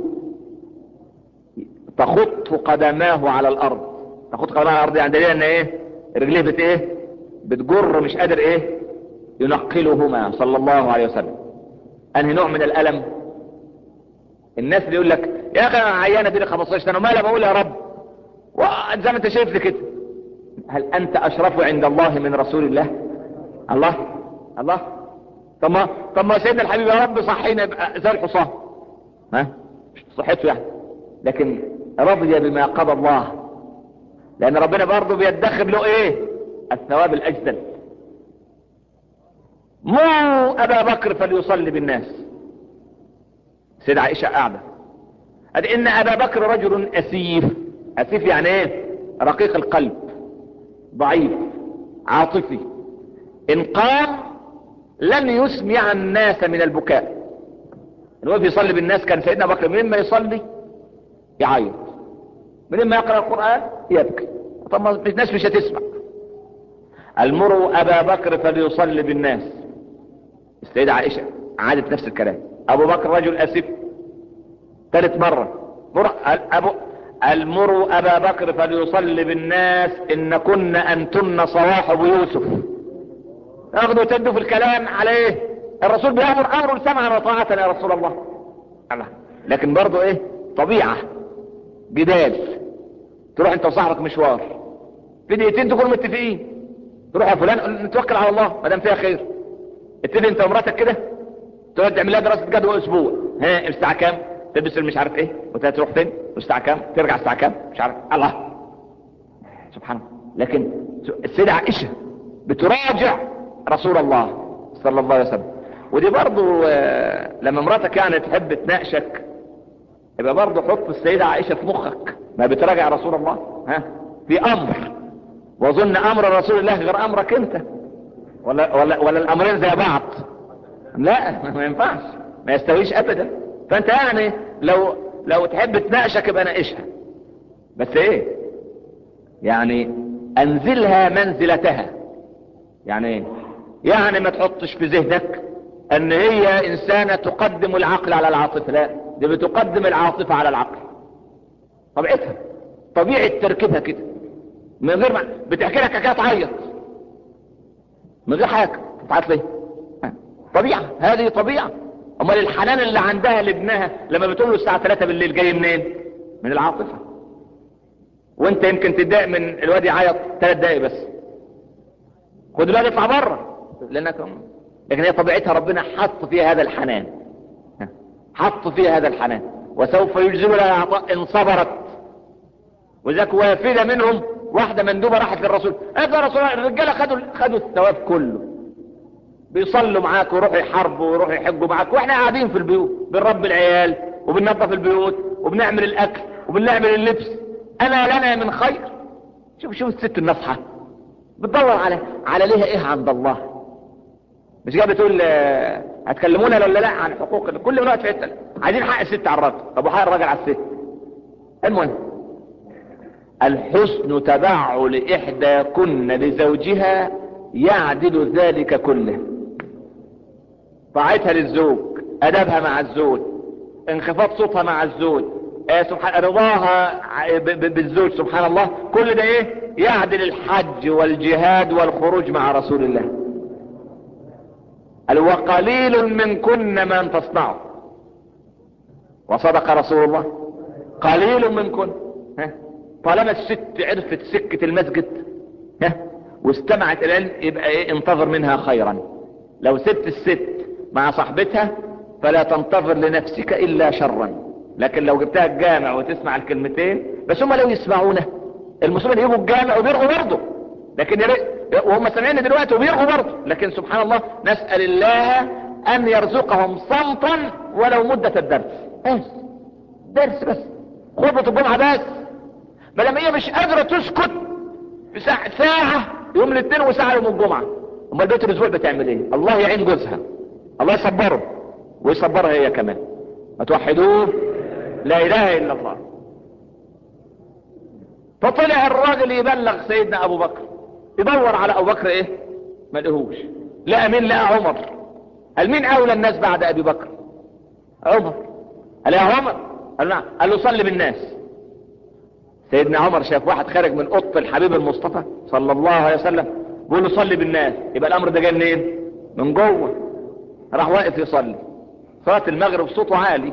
تخط قدماه على الارض تخط قدماه على الارض يعني دليل ان ايه رجليه بت ايه بتجر مش قادر ايه ينقلهما صلى الله عليه وسلم انهي نوع من الالم الناس اللي يقول لك يا اخي انا عيانه دي 15 سنه ومالها بقول يا رب وزي ما انت شايف لي كده هل انت اشرف عند الله من رسول الله الله الله طب ما طب ما سيدنا الحبيب يا رب صحينا يبقى زي الحصان ها مش صحته يعني لكن رضي بما قضى الله لان ربنا برضه بيدخر له ايه الثواب الاجزل مو ابا بكر فليصلي بالناس سيدة عائشة قاعدة قال ان ابا بكر رجل اسيف اسيف يعني ايه رقيق القلب ضعيف عاطفي ان قام لن يسمع الناس من البكاء الوقف يصلي بالناس كان سيدنا ابو بكر منين ما يصلي يعيط منين ما يقرأ القرآن يبكي طب ما الناس مش هتسمع المروا ابا بكر فليصلي بالناس السيدة عائشة عادت نفس الكلام ابو بكر رجل اسف ثالث مرة مر... أبو... المروا ابا بكر فليصلي بالناس ان كن انتن صواحب يوسف اخذوا تدوا في الكلام على ايه الرسول بيأمر امر سمعا وطاعة يا رسول الله الله لكن برضو ايه طبيعة جدال تروح انت وصاحبك مشوار في دقيقتين تكونوا متفقين تروح يا فلان نتوكل على الله ما دام فيها خير اتفق انت ومراتك كده تقعد تعمل لها دراسه جدوى اسبوع ها الساعه كام تلبس مش عارف ايه وتروح فين والساعه كام ترجع الساعه كام مش عارف الله سبحان الله لكن السيده عائشه بتراجع رسول الله صلى الله عليه وسلم ودي برضو آه، لما مراتك يعني تحب تناقشك يبقى برضو حط السيدة عائشة في مخك ما بتراجع رسول الله ها في امر واظن امر رسول الله غير امرك انت ولا, ولا, ولا الامرين زي بعض لا ما ينفعش ما يستويش ابدا فانت يعني لو لو تحب تناقشك يبقى ناقشها بس ايه يعني انزلها منزلتها يعني ايه يعني ما تحطش في ذهنك ان هي انسانة تقدم العقل على العاطفة لا دي بتقدم العاطفة على العقل طبيعتها طبيعة تركيبها كده من غير ما بتحكي لك حكايه تعيط من غير حاجه تعيط ليه طبيعه هذه طبيعه امال الحنان اللي عندها لابنها لما بتقول له الساعه 3 بالليل جاي منين من العاطفه وانت يمكن تتضايق من الواد يعيط ثلاث دقايق بس خد الواد يطلع بره لانك لكن هي طبيعتها ربنا حط فيها هذا الحنان حط فيها هذا الحنان وسوف يجزل لها عطاء ان صبرت وذاك وافده منهم واحدة مندوبة راحت للرسول قالت يا رسول الله الرجالة خدوا خدوا الثواب كله بيصلوا معاك ويروحوا يحاربوا ويروحوا يحجوا معاك واحنا قاعدين في البيوت بنربي العيال وبننظف البيوت وبنعمل الاكل وبنعمل اللبس انا لنا من خير شوف شوف الست النصحة بتدور على على ليها ايه عند الله مش جايه بتقول آه، هتكلمونا ولا لا عن حقوق كل من وقت في حته عايزين حق الست على الراجل طب وحق الراجل على الست المهم الحسن تبعل إحداكن لزوجها يعدل ذلك كله طاعتها للزوج أدبها مع الزوج انخفاض صوتها مع الزوج آه سبحان رضاها بالزوج سبحان الله كل ده ايه يعدل الحج والجهاد والخروج مع رسول الله قال وقليل منكن من تصنعه وصدق رسول الله قليل منكن ها طالما الست عرفت سكة المسجد ها واستمعت الان يبقى ايه انتظر منها خيرا لو سبت الست مع صاحبتها فلا تنتظر لنفسك الا شرا لكن لو جبتها الجامع وتسمع الكلمتين بس هم لو يسمعونه المسلمين يجوا الجامع وبيرغوا برضه لكن يري... وهم سامعين دلوقتي وبيرغوا برضه لكن سبحان الله نسأل الله ان يرزقهم صمتا ولو مدة الدرس بس درس بس خطبة الجمعة بس ما لما هي مش قادرة تسكت في ساعة, ساعة يوم الاثنين وساعة يوم الجمعة امال بيت الاسبوع بتعمل ايه الله يعين جوزها الله يصبره ويصبرها هي كمان ما توحدوه لا اله الا الله فطلع الراجل يبلغ سيدنا ابو بكر يدور على ابو بكر ايه ما لقيهوش لقى مين لقى عمر قال مين اولى الناس بعد ابي بكر عمر قال يا عمر قال نعم قال له صلي بالناس سيدنا عمر شاف واحد خارج من اوضه الحبيب المصطفى صلى الله عليه وسلم بيقول له صلي بالناس يبقى الامر ده جاي منين من جوه راح واقف يصلي صلاه المغرب صوته عالي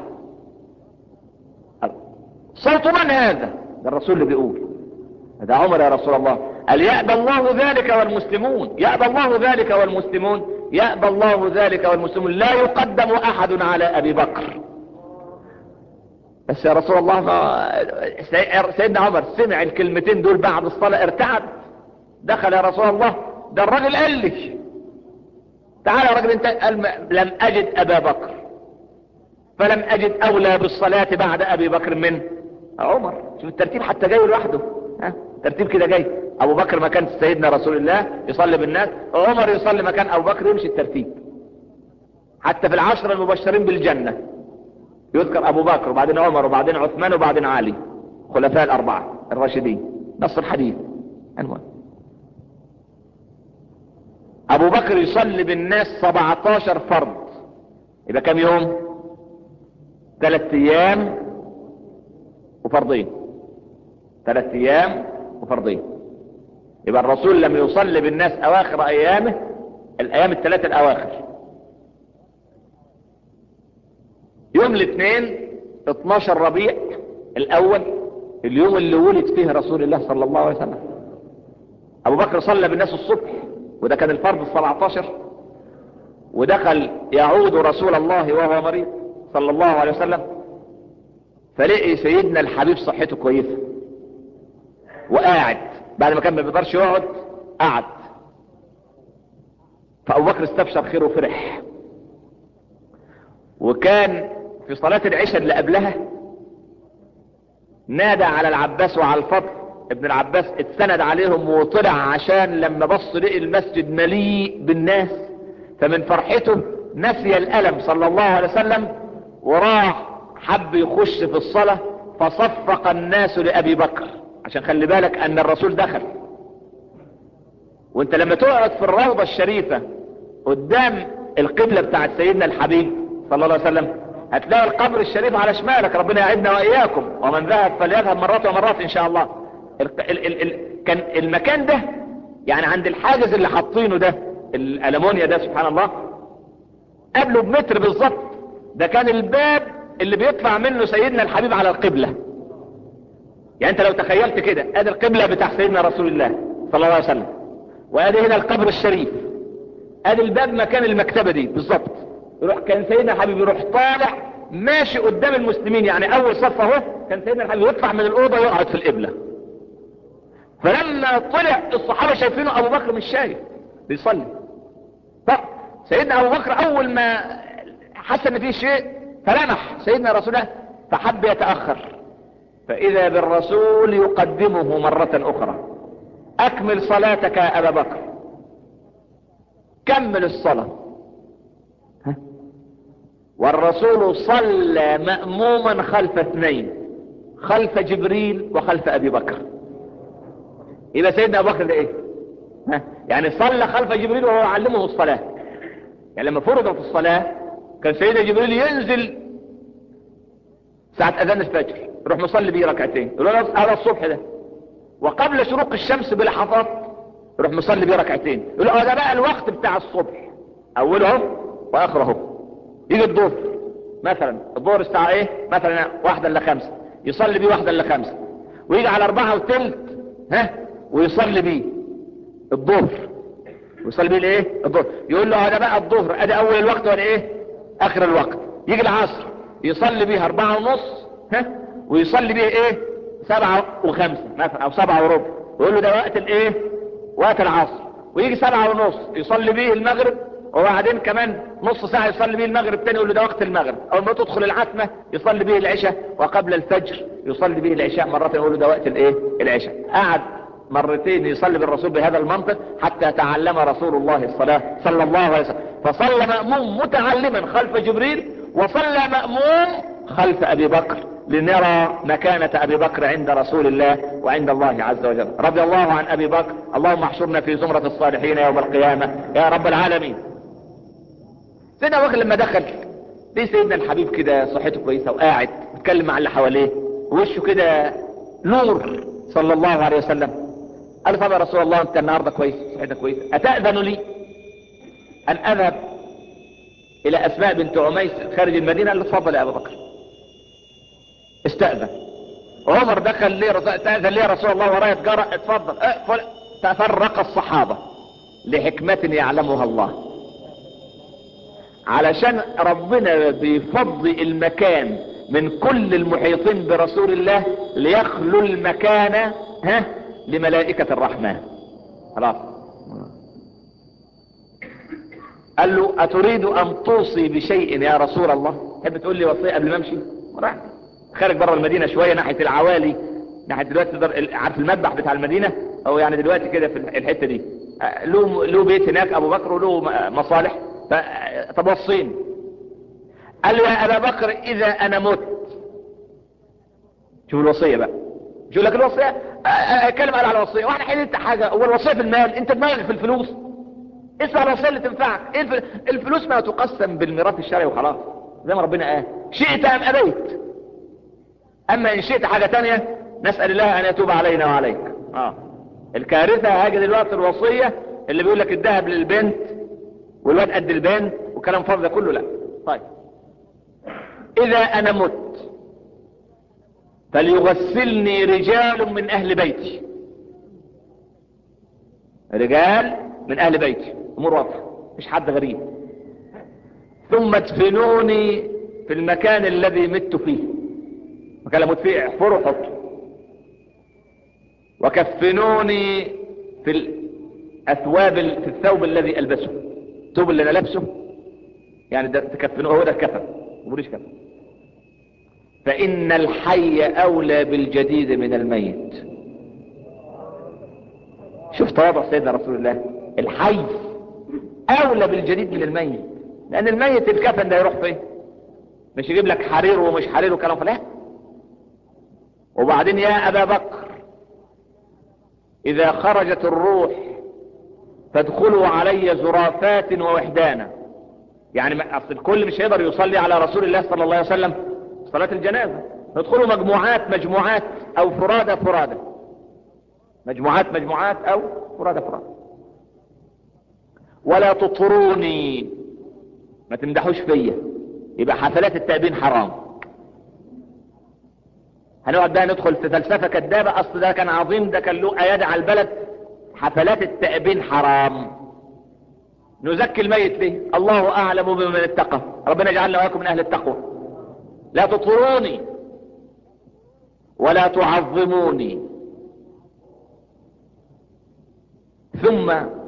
صوت من هذا ده الرسول اللي بيقول ده عمر يا رسول الله قال يأبى الله ذلك والمسلمون يأبى الله ذلك والمسلمون يأبى الله ذلك والمسلمون لا يقدم احد على ابي بكر بس يا رسول الله ما سيدنا عمر سمع الكلمتين دول بعد الصلاة ارتعد دخل يا رسول الله ده الراجل قال لي تعال يا راجل انت قال لم اجد ابا بكر فلم اجد اولى بالصلاة بعد ابي بكر من عمر شوف الترتيب حتى جاي لوحده ها ترتيب كده جاي ابو بكر مكان سيدنا رسول الله يصلي بالناس عمر يصلي مكان ابو بكر يمشي الترتيب حتى في العشرة المبشرين بالجنة يذكر ابو بكر وبعدين عمر وبعدين عثمان وبعدين علي خلفاء الاربعة الراشدين نص الحديث عنوان ابو بكر يصلي بالناس 17 فرض يبقى كم يوم ثلاث ايام وفرضين ثلاث ايام وفرضين يبقى الرسول لم يصلي بالناس اواخر ايامه الايام الثلاثة الاواخر يوم الاثنين 12 ربيع الاول اليوم اللي ولد فيه رسول الله صلى الله عليه وسلم ابو بكر صلى بالناس الصبح وده كان الفرض السبعتاشر ودخل يعود رسول الله وهو مريض صلى الله عليه وسلم فلقي سيدنا الحبيب صحته كويسة وقاعد بعد ما كان ما بيقدرش يقعد قعد فابو بكر استبشر خير وفرح وكان في صلاة العشاء اللي قبلها نادى على العباس وعلى الفضل ابن العباس اتسند عليهم وطلع عشان لما بص لقي المسجد مليء بالناس فمن فرحته نسي الألم صلى الله عليه وسلم وراح حب يخش في الصلاة فصفق الناس لأبي بكر عشان خلي بالك أن الرسول دخل وانت لما تقعد في الروضة الشريفة قدام القبلة بتاعت سيدنا الحبيب صلى الله عليه وسلم هتلاقي القبر الشريف على شمالك ربنا يعيدنا وإياكم ومن ذهب فليذهب مرات ومرات إن شاء الله ال ال ال ال كان المكان ده يعني عند الحاجز اللي حاطينه ده الألمونيا ده سبحان الله قبله بمتر بالظبط ده كان الباب اللي بيطلع منه سيدنا الحبيب على القبلة يعني انت لو تخيلت كده ادي القبلة بتاع سيدنا رسول الله صلى الله عليه وسلم وادي هنا القبر الشريف ادي الباب مكان المكتبة دي بالظبط يروح كان سيدنا الحبيب يروح طالع ماشي قدام المسلمين يعني اول صف اهو كان سيدنا الحبيب يطلع من الاوضه يقعد في القبله فلما طلع الصحابه شايفينه ابو بكر مش شايف بيصلي طب سيدنا ابو بكر اول ما حس ان فيه شيء فلمح سيدنا رسول الله فحب يتاخر فاذا بالرسول يقدمه مره اخرى اكمل صلاتك يا ابا بكر كمل الصلاه والرسول صلى مأموما خلف اثنين خلف جبريل وخلف ابي بكر يبقى سيدنا ابو بكر ده ايه ها؟ يعني صلى خلف جبريل وهو يعلمه الصلاة يعني لما فرضت الصلاة كان سيدنا جبريل ينزل ساعة اذان الفجر يروح مصلي بيه ركعتين يقول له هذا الصبح ده وقبل شروق الشمس بلحظات يروح مصلي بيه ركعتين يقول له ده بقى الوقت بتاع الصبح اولهم واخرهم يجي الظهر مثلا الظهر الساعة ايه مثلا واحدة الا خمسة يصلي بيه واحدة الا خمسة ويجي على اربعة وثلث ها ويصلي بيه الظهر ويصلي بيه الايه الظهر يقول له هذا بقى الظهر ادي اول الوقت ولا ايه اخر الوقت يجي العصر يصلي بيه اربعة ونص ها ويصلي بيه ايه سبعة وخمسة مثلا او سبعة وربع ويقول له ده وقت الايه وقت العصر ويجي سبعة ونص يصلي بيه المغرب وبعدين كمان نص ساعة يصلي بيه المغرب تاني يقول له ده وقت المغرب اول ما تدخل العتمة يصلي بيه العشاء وقبل الفجر يصلي بيه العشاء مرة يقول له ده وقت الايه العشاء قعد مرتين يصلي بالرسول بهذا المنطق حتى تعلم رسول الله الصلاة صلى الله عليه وسلم فصلى مأموم متعلما خلف جبريل وصلى مأموم خلف ابي بكر لنرى مكانة ابي بكر عند رسول الله وعند الله عز وجل رضي الله عن ابي بكر اللهم احشرنا في زمرة الصالحين يوم القيامة يا رب العالمين سيدنا ابو بكر لما دخل ليه سيدنا الحبيب كده صحته كويسة وقاعد بيتكلم مع اللي حواليه ووشه كده نور صلى الله عليه وسلم قال طب يا رسول الله انت النهارده كويس صحتك كويس اتأذن لي ان اذهب الى اسماء بنت عميس خارج المدينة قال له اتفضل يا ابو بكر استأذن عمر دخل ليه رسول استأذن ليه رسول الله ورايا تجارة اتفضل اقفل تفرق الصحابة لحكمة يعلمها الله علشان ربنا بيفضي المكان من كل المحيطين برسول الله ليخلو المكان ها لملائكة الرحمن خلاص قال له اتريد ان توصي بشيء يا رسول الله تحب تقول لي وصية قبل ما امشي راح خارج بره المدينة شوية ناحية العوالي ناحية دلوقتي در... عارف المذبح بتاع المدينة او يعني دلوقتي كده في الحتة دي له له بيت هناك ابو بكر وله مصالح ف... طب وصيني قال له يا ابا بكر اذا انا مت شوف الوصية بقى شو لك الوصية اتكلم على الوصية واحنا حين انت حاجة هو الوصية في المال انت دماغك في الفلوس اسمع الوصية اللي تنفعك الفلوس ما تقسم بالميراث الشرعي وخلاص زي ما ربنا قال شئت ام ابيت اما ان شئت حاجة تانية نسأل الله ان يتوب علينا وعليك اه الكارثة هاجي دلوقتي الوصية اللي بيقول لك الذهب للبنت والواد قد البنت وكلام فاضي ده كله لا طيب اذا انا مت فليغسلني رجال من اهل بيتي رجال من اهل بيتي امور واضحه مش حد غريب ثم ادفنوني في المكان الذي مت فيه مكان اموت فيه احفروا حطوا وكفنوني في الاثواب في الثوب الذي البسه الثوب اللي انا لابسه يعني ده تكفنوه هو ده الكفن موريش كفن فان الحي اولى بالجديد من الميت شوف تواضع سيدنا رسول الله الحي اولى بالجديد من الميت لان الميت الكفن ده يروح فين مش يجيب لك حرير ومش حرير وكلام فلا وبعدين يا ابا بكر اذا خرجت الروح فادخلوا علي زرافات ووحدانا يعني اصل الكل مش هيقدر يصلي على رسول الله صلى الله عليه وسلم صلاة الجنازة ندخلوا مجموعات مجموعات او فرادى فرادى مجموعات مجموعات او فرادى فرادى ولا تطروني ما تمدحوش فيا يبقى حفلات التأبين حرام هنقعد بقى ندخل في فلسفة كدابة اصل ده كان عظيم ده كان له ايادي على البلد حفلات التأبين حرام نزكي الميت ليه الله اعلم بمن اتقى ربنا يجعلنا واياكم من اهل التقوى لا تطروني ولا تعظموني ثم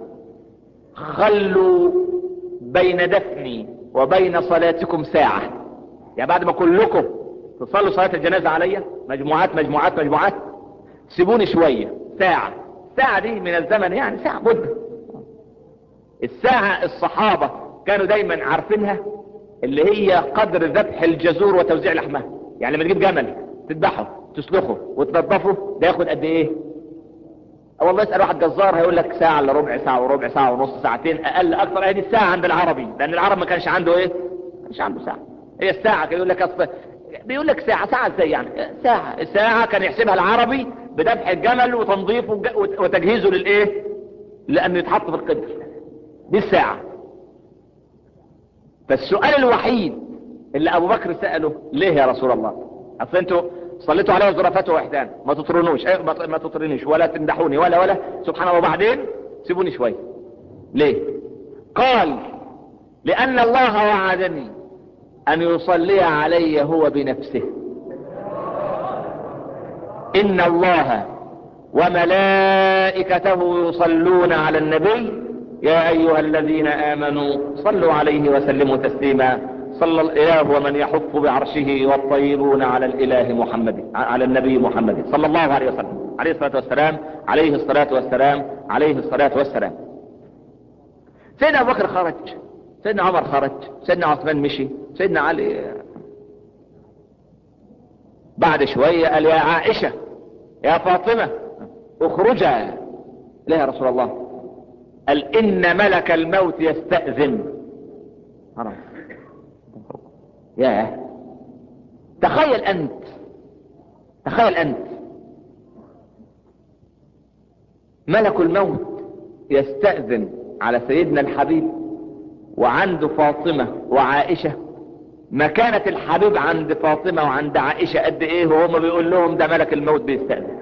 خلوا بين دفني وبين صلاتكم ساعة يعني بعد ما كلكم تصلوا صلاة الجنازة عليا مجموعات مجموعات مجموعات سيبوني شوية ساعة ساعة دي من الزمن يعني ساعة مدة الساعة الصحابة كانوا دايما عارفينها اللي هي قدر ذبح الجزور وتوزيع لحمها يعني لما تجيب جمل تذبحه تسلخه وتنظفه ده ياخد قد ايه والله اسأل واحد جزار هيقول لك ساعة الا ربع ساعة وربع ساعة ونص ساعتين اقل اكثر هي دي الساعة عند العربي لان العرب ما كانش عنده ايه ما كانش عنده ساعة هي الساعة كان يقول لك اصل بيقول لك ساعة ساعة ازاي يعني ساعة الساعة كان يحسبها العربي بذبح الجمل وتنظيفه وتجهيزه للايه لانه يتحط في القدر دي الساعة فالسؤال الوحيد اللي ابو بكر سأله ليه يا رسول الله اصل انتوا صليتوا عليه زرافات وحدان ما تطرنوش ايه ما تطرنيش ولا تمدحوني ولا ولا سبحان الله وبعدين سيبوني شوية ليه قال لان الله وعدني ان يصلي علي هو بنفسه ان الله وملائكته يصلون على النبي يا ايها الذين امنوا صلوا عليه وسلموا تسليما صلى الاله ومن يحف بعرشه والطيبون على الاله محمد على النبي محمد صلى الله عليه وسلم عليه الصلاة والسلام عليه الصلاة والسلام عليه الصلاة والسلام سيدنا ابو بكر خرج سيدنا عمر خرج سيدنا عثمان مشي سيدنا علي بعد شوية قال يا عائشة يا فاطمة اخرجا ليه يا رسول الله قال ان ملك الموت يستأذن حرام يا تخيل انت تخيل انت ملك الموت يستأذن على سيدنا الحبيب وعنده فاطمة وعائشة مكانة الحبيب عند فاطمة وعند عائشة قد ايه وهم بيقول لهم ده ملك الموت بيستأذن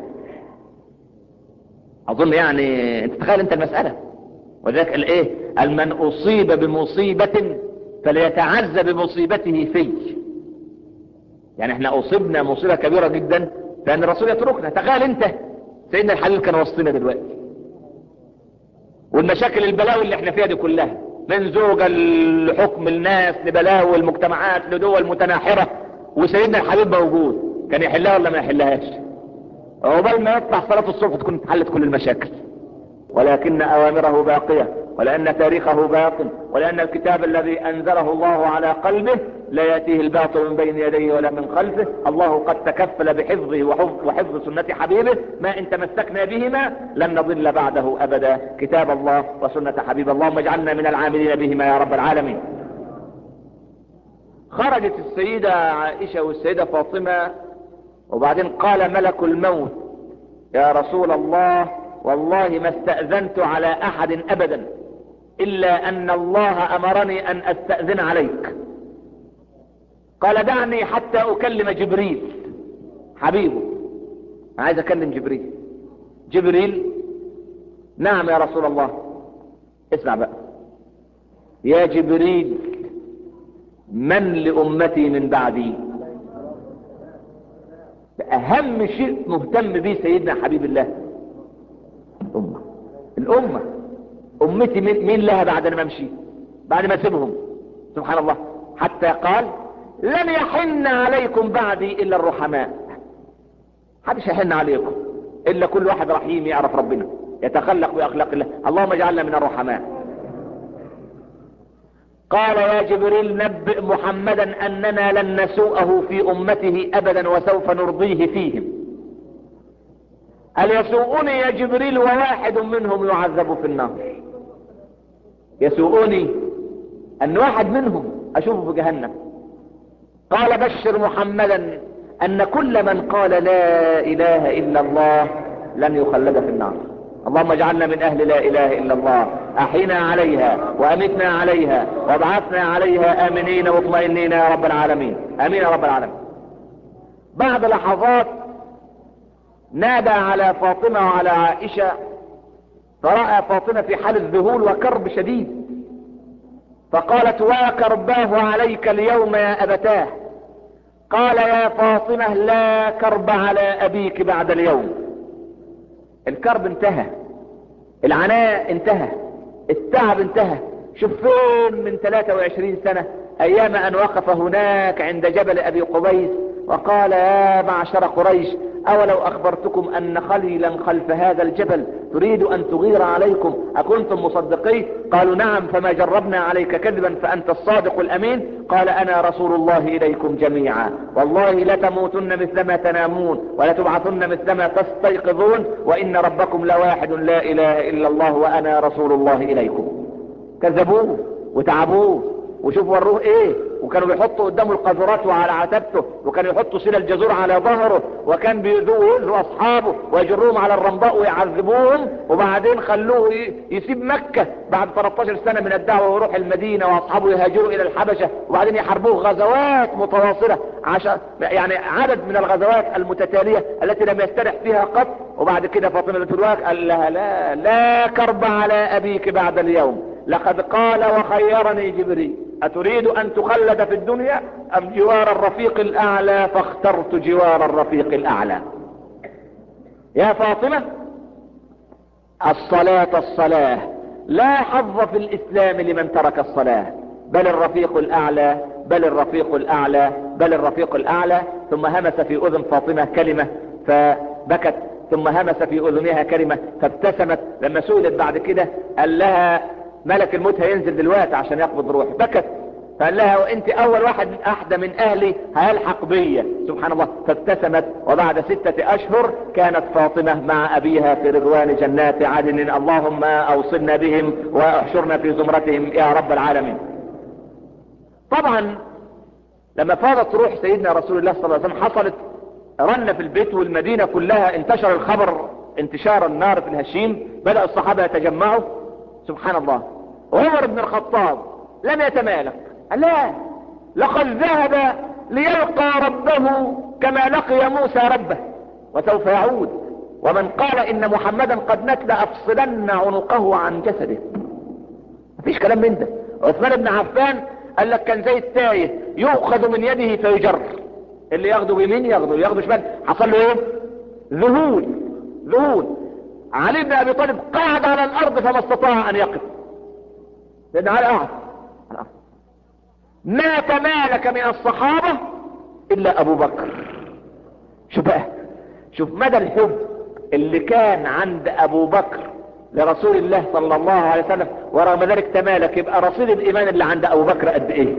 اظن يعني انت تخيل انت المسألة وذلك قال ايه قال من اصيب بمصيبة فليتعز بمصيبته في يعني احنا اصبنا مصيبة كبيرة جدا لان الرسول يتركنا تخيل انت سيدنا الحبيب كان وسطنا دلوقتي والمشاكل البلاوي اللي احنا فيها دي كلها من زوجة لحكم الناس لبلاوي المجتمعات لدول متناحرة وسيدنا الحبيب موجود كان يحلها ولا ما يحلهاش عقبال ما يطلع صلاة الصبح تكون اتحلت كل المشاكل ولكن اوامره باقية ولان تاريخه باق ولان الكتاب الذي انزله الله على قلبه لا يأتيه الباطل من بين يديه ولا من خلفه الله قد تكفل بحفظه وحفظ, وحفظ سنة حبيبه ما ان تمسكنا بهما لن نضل بعده ابدا كتاب الله وسنة حبيب اللهم اجعلنا من العاملين بهما يا رب العالمين خرجت السيدة عائشة والسيدة فاطمة وبعدين قال ملك الموت يا رسول الله والله ما استأذنت على احد ابدا الا ان الله امرني ان استأذن عليك قال دعني حتى اكلم جبريل حبيبه عايز اكلم جبريل جبريل نعم يا رسول الله اسمع بقى يا جبريل من لامتي من بعدي اهم شيء مهتم به سيدنا حبيب الله الامه الامه امتي مين لها بعد ما امشي بعد ما اسيبهم سبحان الله حتى قال لن يحن عليكم بعدي الا الرحماء محدش يحن عليكم الا كل واحد رحيم يعرف ربنا يتخلق باخلاق الله اللهم اجعلنا من الرحماء قال يا جبريل نبئ محمدا اننا لن نسوءه في امته ابدا وسوف نرضيه فيهم هل يسوءني يا جبريل وواحد منهم يعذب في النار يسوءني ان واحد منهم اشوفه في جهنم قال بشر محمدا ان كل من قال لا اله الا الله لن يخلد في النار اللهم اجعلنا من اهل لا اله الا الله احينا عليها وامتنا عليها وابعثنا عليها امنين مطمئنين يا رب العالمين امين يا رب العالمين بعد لحظات نادى على فاطمة وعلى عائشة فرأى فاطمة في حال ذهول وكرب شديد فقالت وكرباه عليك اليوم يا أبتاه قال يا فاطمة لا كرب على أبيك بعد اليوم الكرب انتهى العناء انتهى التعب انتهى شوف فين من 23 سنة ايام ان وقف هناك عند جبل ابي قبيس وقال يا معشر قريش اولو اخبرتكم ان خليلا خلف هذا الجبل تريد ان تغير عليكم اكنتم مصدقين قالوا نعم فما جربنا عليك كذبا فانت الصادق الامين قال انا رسول الله اليكم جميعا والله لتموتن مثلما تنامون ولتبعثن مثلما تستيقظون وان ربكم لواحد لا اله الا الله وانا رسول الله اليكم كذبوه وتعبوه وشوف وروه ايه وكانوا بيحطوا قدامه القذرات وعلى عتبته وكانوا يحطوا سيل الجزور على ظهره وكان بيذوه اصحابه ويجروهم على الرمضاء ويعذبوهم وبعدين خلوه يسيب مكة بعد 13 سنة من الدعوة ويروح المدينة واصحابه يهاجروا الى الحبشة وبعدين يحاربوه غزوات متواصلة عشان يعني عدد من الغزوات المتتالية التي لم يسترح فيها قط وبعد كده فاطمة بنت الواك قال لها لا لا كرب على ابيك بعد اليوم لقد قال وخيرني جبريل اتريد ان تخلد في الدنيا ام جوار الرفيق الاعلى فاخترت جوار الرفيق الاعلى يا فاطمة الصلاة الصلاة لا حظ في الاسلام لمن ترك الصلاة بل الرفيق الاعلى بل الرفيق الاعلى بل الرفيق الاعلى ثم همس في اذن فاطمة كلمة فبكت ثم همس في اذنها كلمة فابتسمت لما سئلت بعد كده قال لها ملك الموت هينزل دلوقتي عشان يقبض روح بكت فقال لها وانت اول واحد احدى من اهلي هيلحق بيا سبحان الله فابتسمت وبعد ستة اشهر كانت فاطمة مع ابيها في رضوان جنات عدن اللهم اوصلنا بهم واحشرنا في زمرتهم يا رب العالمين طبعا لما فاضت روح سيدنا رسول الله صلى الله عليه وسلم حصلت رنة في البيت والمدينة كلها انتشر الخبر انتشار النار في الهشيم بدأ الصحابة يتجمعوا سبحان الله عمر بن الخطاب لم يتمالك لا لقد ذهب ليلقى ربه كما لقي موسى ربه وسوف يعود ومن قال ان محمدا قد مات لافصلن عنقه عن جسده مفيش كلام من ده عثمان بن عفان قال لك كان زي التايه يؤخذ من يده فيجر اللي ياخده بيمين ياخده ياخده شمال حصل له ايه ذهول ذهول علي بن ابي طالب قعد على الارض فما استطاع ان يقف لان على قعد ما تمالك من الصحابة الا ابو بكر شوف بقى شوف مدى الحب اللي كان عند ابو بكر لرسول الله صلى الله عليه وسلم ورغم ذلك تمالك يبقى رصيد الايمان اللي عند ابو بكر قد ايه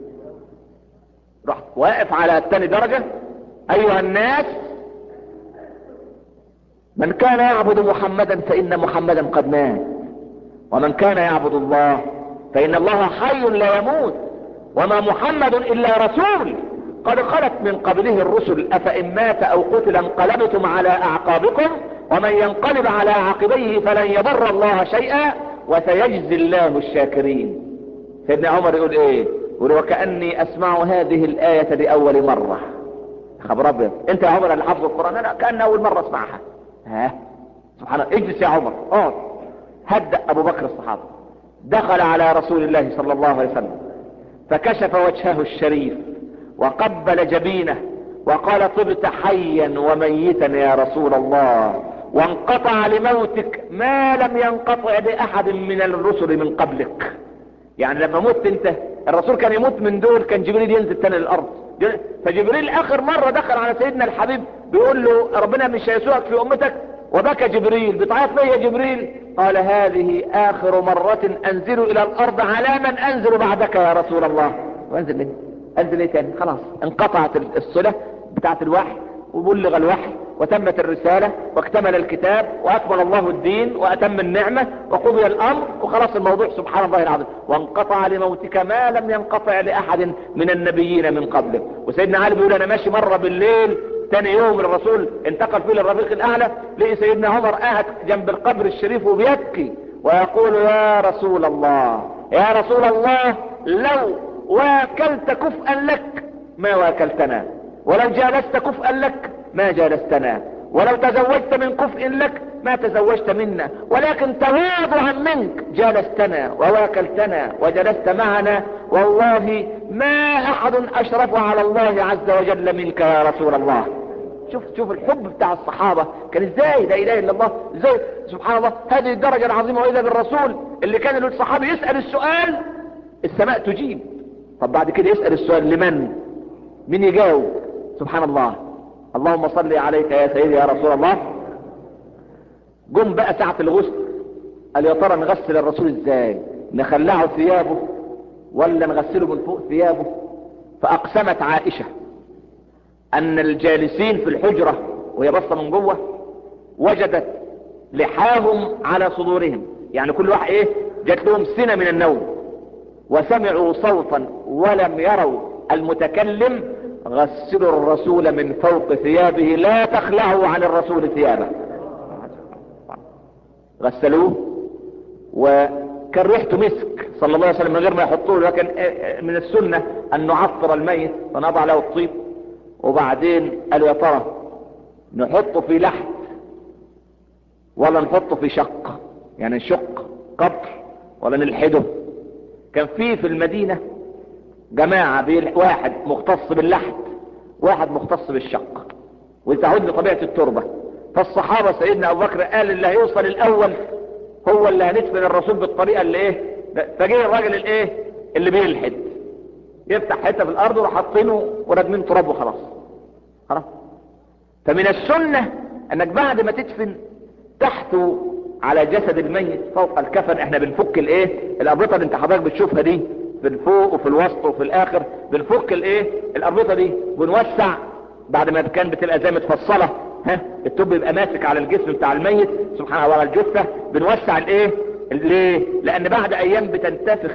رحت واقف على الثاني درجة ايها الناس من كان يعبد محمدا فان محمدا قد مات ومن كان يعبد الله فان الله حي لا يموت وما محمد الا رسول قد خلت من قبله الرسل افان مات او قتل انقلبتم على اعقابكم ومن ينقلب على عقبيه فلن يضر الله شيئا وسيجزي الله الشاكرين سيدنا عمر يقول ايه يقول وكأني اسمع هذه الآية لأول مرة خبر ابيض انت يا عمر اللي حافظ القرآن انا كأن اول مرة اسمعها ها سبحان الله اجلس يا عمر اقعد هدأ ابو بكر الصحابة دخل على رسول الله صلى الله عليه وسلم فكشف وجهه الشريف وقبل جبينه وقال طبت حيا وميتا يا رسول الله وانقطع لموتك ما لم ينقطع لأحد من الرسل من قبلك يعني لما مت انت الرسول كان يموت من دول كان جبريل ينزل تاني للأرض فجبريل آخر مرة دخل على سيدنا الحبيب بيقول له ربنا مش هيسوقك في أمتك وبكى جبريل بتعيط ليه يا جبريل قال هذه آخر مرة أنزل إلى الأرض على من أنزل بعدك يا رسول الله وانزل ليه انزل ايه تاني خلاص انقطعت الصلة بتاعت الوحي وبلغ الوحي وتمت الرسالة واكتمل الكتاب واكمل الله الدين واتم النعمة وقضي الامر وخلاص الموضوع سبحان الله العظيم وانقطع لموتك ما لم ينقطع لاحد من النبيين من قبلك وسيدنا علي بيقول انا ماشي مرة بالليل تاني يوم الرسول انتقل فيه للرفيق الاعلى لقي سيدنا عمر قاعد جنب القبر الشريف وبيبكي ويقول يا رسول الله يا رسول الله لو واكلت كفءا لك ما واكلتنا ولو جالست كفءا لك ما جالستنا ولو تزوجت من كفء لك ما تزوجت منا ولكن تواضعا منك جالستنا وواكلتنا وجلست معنا والله ما احد اشرف على الله عز وجل منك يا رسول الله شوف شوف الحب بتاع الصحابة كان ازاي لا اله الا الله ازاي سبحان الله هذه الدرجة العظيمة واذا بالرسول اللي كان الصحابي يسأل السؤال السماء تجيب طب بعد كده يسأل السؤال لمن مين يجاوب سبحان الله اللهم صل عليك يا سيدي يا رسول الله جم بقى ساعة الغسل قال يا ترى نغسل الرسول ازاي نخلعه ثيابه ولا نغسله من فوق ثيابه فاقسمت عائشة ان الجالسين في الحجرة وهي بصة من جوه وجدت لحاهم على صدورهم يعني كل واحد ايه جات لهم سنة من النوم وسمعوا صوتا ولم يروا المتكلم غسلوا الرسول من فوق ثيابه لا تخلعوا عن الرسول ثيابه غسلوه وكان ريحته مسك صلى الله عليه وسلم من غير ما يحطوه لكن من السنة ان نعطر الميت ونضع له الطيب وبعدين قالوا يا ترى نحطه في لحد ولا نحطه في شق يعني نشق قبر ولا نلحده كان في في المدينة جماعة واحد مختص باللحد واحد مختص بالشق وتعود لطبيعة التربة فالصحابة سيدنا ابو بكر قال اللي هيوصل الاول هو اللي هندفن الرسول بالطريقة اللي ايه فجه الراجل الايه اللي بيلحد يفتح حتة في الارض وراح حاطينه وردمين تراب وخلاص خلاص فمن السنة انك بعد ما تدفن تحته على جسد الميت فوق الكفن احنا بنفك الايه الابرطة اللي انت حضرتك بتشوفها دي في الفوق وفي الوسط وفي الاخر بنفك الايه الاربطه دي ونوسع بعد ما كان بتبقى زي متفصله ها التوب يبقى ماسك على الجسم بتاع الميت سبحان الله على الجثه بنوسع الايه ليه لان بعد ايام بتنتفخ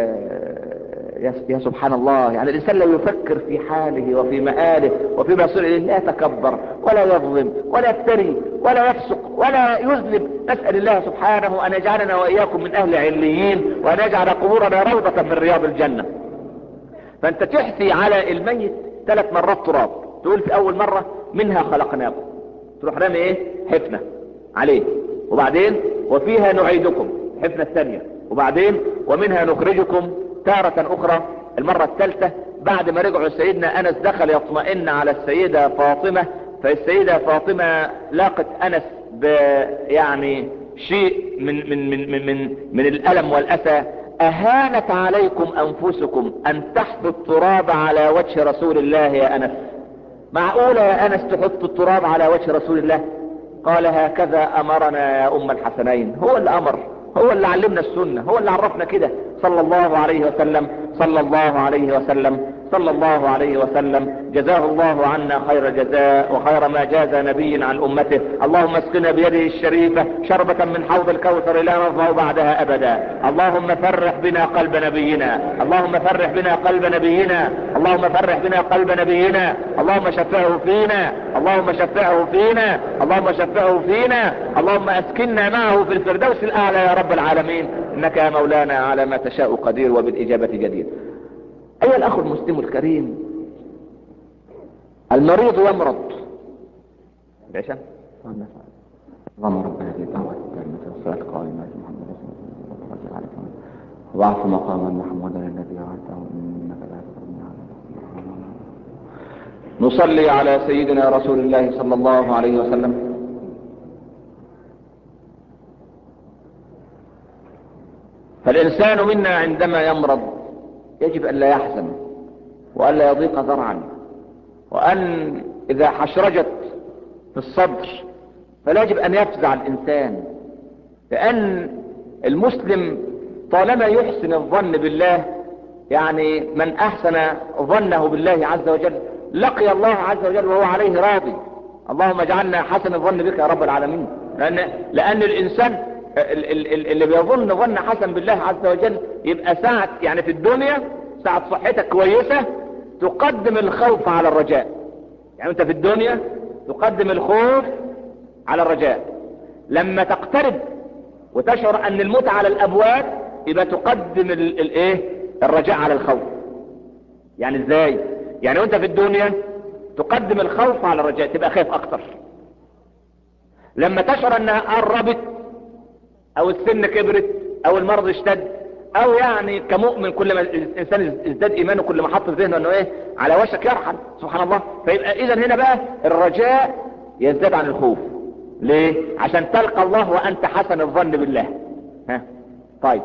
يا سبحان الله يعني الانسان لو يفكر في حاله وفي مآله وفي مصيره لا يتكبر ولا يظلم ولا يفتري ولا يفسق ولا يذنب نسأل الله سبحانه ان يجعلنا واياكم من اهل عليين وان يجعل قبورنا روضة من رياض الجنة فانت تحثي على الميت ثلاث مرات تراب تقول في اول مرة منها خلقناكم تروح رامي ايه حفنة عليه وبعدين وفيها نعيدكم حفنة الثانية وبعدين ومنها نخرجكم تارة اخرى المرة الثالثة بعد ما رجعوا سيدنا انس دخل يطمئن على السيدة فاطمة فالسيدة فاطمة لاقت انس ب يعني شيء من من من من من, من الالم والاسى اهانت عليكم انفسكم ان تحثوا التراب على وجه رسول الله يا انس معقولة يا انس تحط التراب على وجه رسول الله قال هكذا امرنا يا ام الحسنين هو اللي امر هو اللي علمنا السنة هو اللي عرفنا كده صلى الله عليه وسلم صلى الله عليه وسلم صلى الله عليه وسلم جزاه الله عنا خير جزاء وخير ما جاز نبي عن امته اللهم اسقنا بيده الشريفة شربة من حوض الكوثر لا نظمأ بعدها ابدا اللهم فرح بنا قلب نبينا اللهم فرح بنا قلب نبينا اللهم فرح بنا قلب نبينا اللهم شفعه فينا اللهم شفعه فينا اللهم شفعه فينا اللهم اسكننا معه في الفردوس الاعلى يا رب العالمين انك يا مولانا على ما تشاء قدير وبالاجابة جدير ايها الاخ المسلم الكريم المريض يمرض العشاء اللهم رب هذه الدعوة التامة والصلاة القائمة محمد رسول الله وبعث مقاما محمودا الذي وعدته انك لا نصلي على سيدنا رسول الله صلى الله عليه وسلم فالإنسان منا عندما يمرض يجب أن لا يحزن وأن لا يضيق ذرعا وأن إذا حشرجت في الصدر فلا يجب أن يفزع الإنسان لأن المسلم طالما يحسن الظن بالله يعني من أحسن ظنه بالله عز وجل لقي الله عز وجل وهو عليه راضي اللهم اجعلنا حسن الظن بك يا رب العالمين لأن, لأن الإنسان اللي بيظن ظن حسن بالله عز وجل يبقى ساعة يعني في الدنيا ساعة صحتك كويسة تقدم الخوف على الرجاء يعني انت في الدنيا تقدم الخوف على الرجاء لما تقترب وتشعر ان الموت على الابواب يبقى تقدم الايه الرجاء على الخوف يعني ازاي يعني وانت في الدنيا تقدم الخوف على الرجاء تبقى خايف اكتر لما تشعر انها قربت او السن كبرت او المرض اشتد او يعني كمؤمن كل ما الانسان ازداد ايمانه كل ما حط في ذهنه انه ايه على وشك يرحل سبحان الله فيبقى اذا هنا بقى الرجاء يزداد عن الخوف ليه عشان تلقى الله وانت حسن الظن بالله ها طيب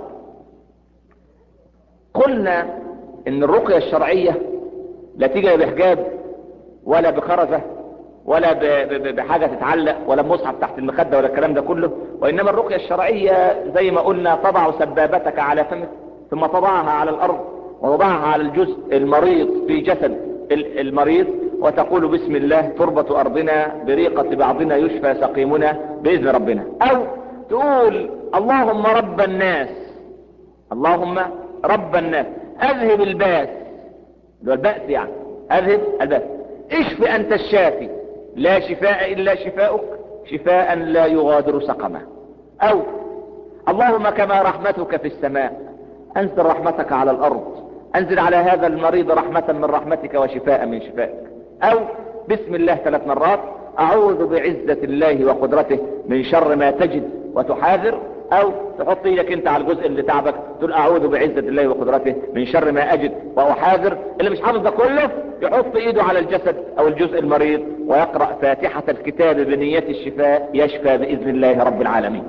قلنا ان الرقية الشرعية لا تيجي بحجاب ولا بخرزة ولا بحاجة تتعلق ولا مصحف تحت المخدة ولا الكلام ده كله وإنما الرقية الشرعية زي ما قلنا تضع سبابتك على فمك ثم تضعها على الأرض وتضعها على الجزء المريض في جسد المريض وتقول بسم الله تربة أرضنا بريقة بعضنا يشفى سقيمنا بإذن ربنا أو تقول اللهم رب الناس اللهم رب الناس أذهب الباس ده البأس يعني أذهب البأس اشف أنت الشافي لا شفاء إلا شفاؤك شفاء لا يغادر سقما أو اللهم كما رحمتك في السماء أنزل رحمتك على الأرض أنزل على هذا المريض رحمة من رحمتك وشفاء من شفائك أو بسم الله ثلاث مرات أعوذ بعزة الله وقدرته من شر ما تجد وتحاذر او تحط ايدك انت على الجزء اللي تعبك تقول اعوذ بعزة الله وقدرته من شر ما اجد واحاذر اللي مش حافظ ده كله يحط ايده على الجسد او الجزء المريض ويقرأ فاتحة الكتاب بنية الشفاء يشفى باذن الله رب العالمين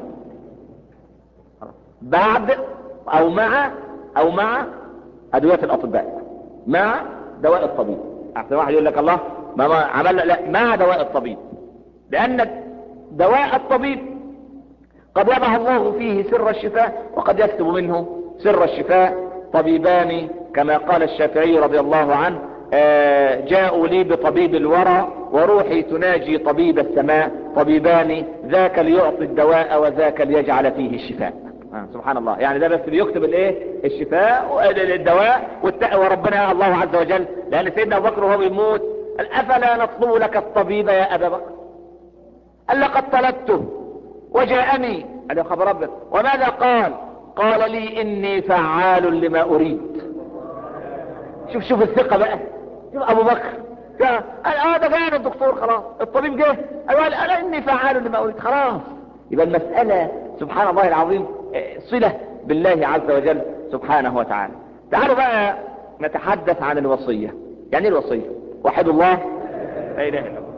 بعد او مع او مع ادوية الاطباء مع دواء الطبيب احسن واحد يقول لك الله ما عمل لا مع دواء الطبيب لان دواء الطبيب قد وضع الله فيه سر الشفاء وقد يكتب منه سر الشفاء طبيبان كما قال الشافعي رضي الله عنه آه، جاءوا لي بطبيب الورى وروحي تناجي طبيب السماء طبيبان ذاك ليعطي الدواء وذاك ليجعل فيه الشفاء آه، سبحان الله يعني ده بس بيكتب الايه الشفاء الدواء والت- وربنا الله عز وجل لان سيدنا ابو بكر وهو بيموت قال افلا نطلب لك الطبيب يا ابا بكر قال لقد طلبته وجاءني قال يا خبر ربك وماذا قال قال لي اني فعال لما اريد شوف شوف الثقة بقى شوف ابو بكر جاء قال اه ده جاء الدكتور خلاص الطبيب جه قال انا اني فعال لما اريد خلاص يبقى المسألة سبحان الله العظيم آه، صلة بالله عز وجل سبحانه وتعالى تعالوا بقى نتحدث عن الوصية يعني ايه الوصية وحد الله لا اله الا الله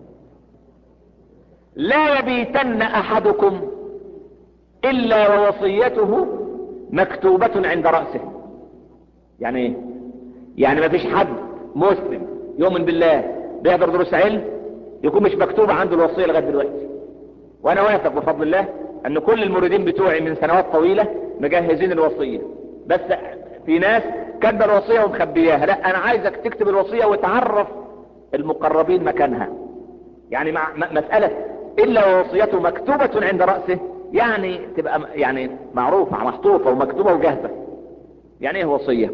لا يبيتن احدكم الا ووصيته مكتوبة عند رأسه يعني ايه يعني ما فيش حد مسلم يؤمن بالله بيحضر دروس علم يكون مش مكتوب عنده الوصية لغاية دلوقتي وانا واثق بفضل الله ان كل المريدين بتوعي من سنوات طويلة مجهزين الوصية بس في ناس كاتبه الوصية ومخبياها لا انا عايزك تكتب الوصية وتعرف المقربين مكانها يعني مع م- مسألة الا ووصيته مكتوبة عند رأسه يعني تبقى م- يعني معروفة محطوطة ومكتوبة وجاهزة يعني ايه وصية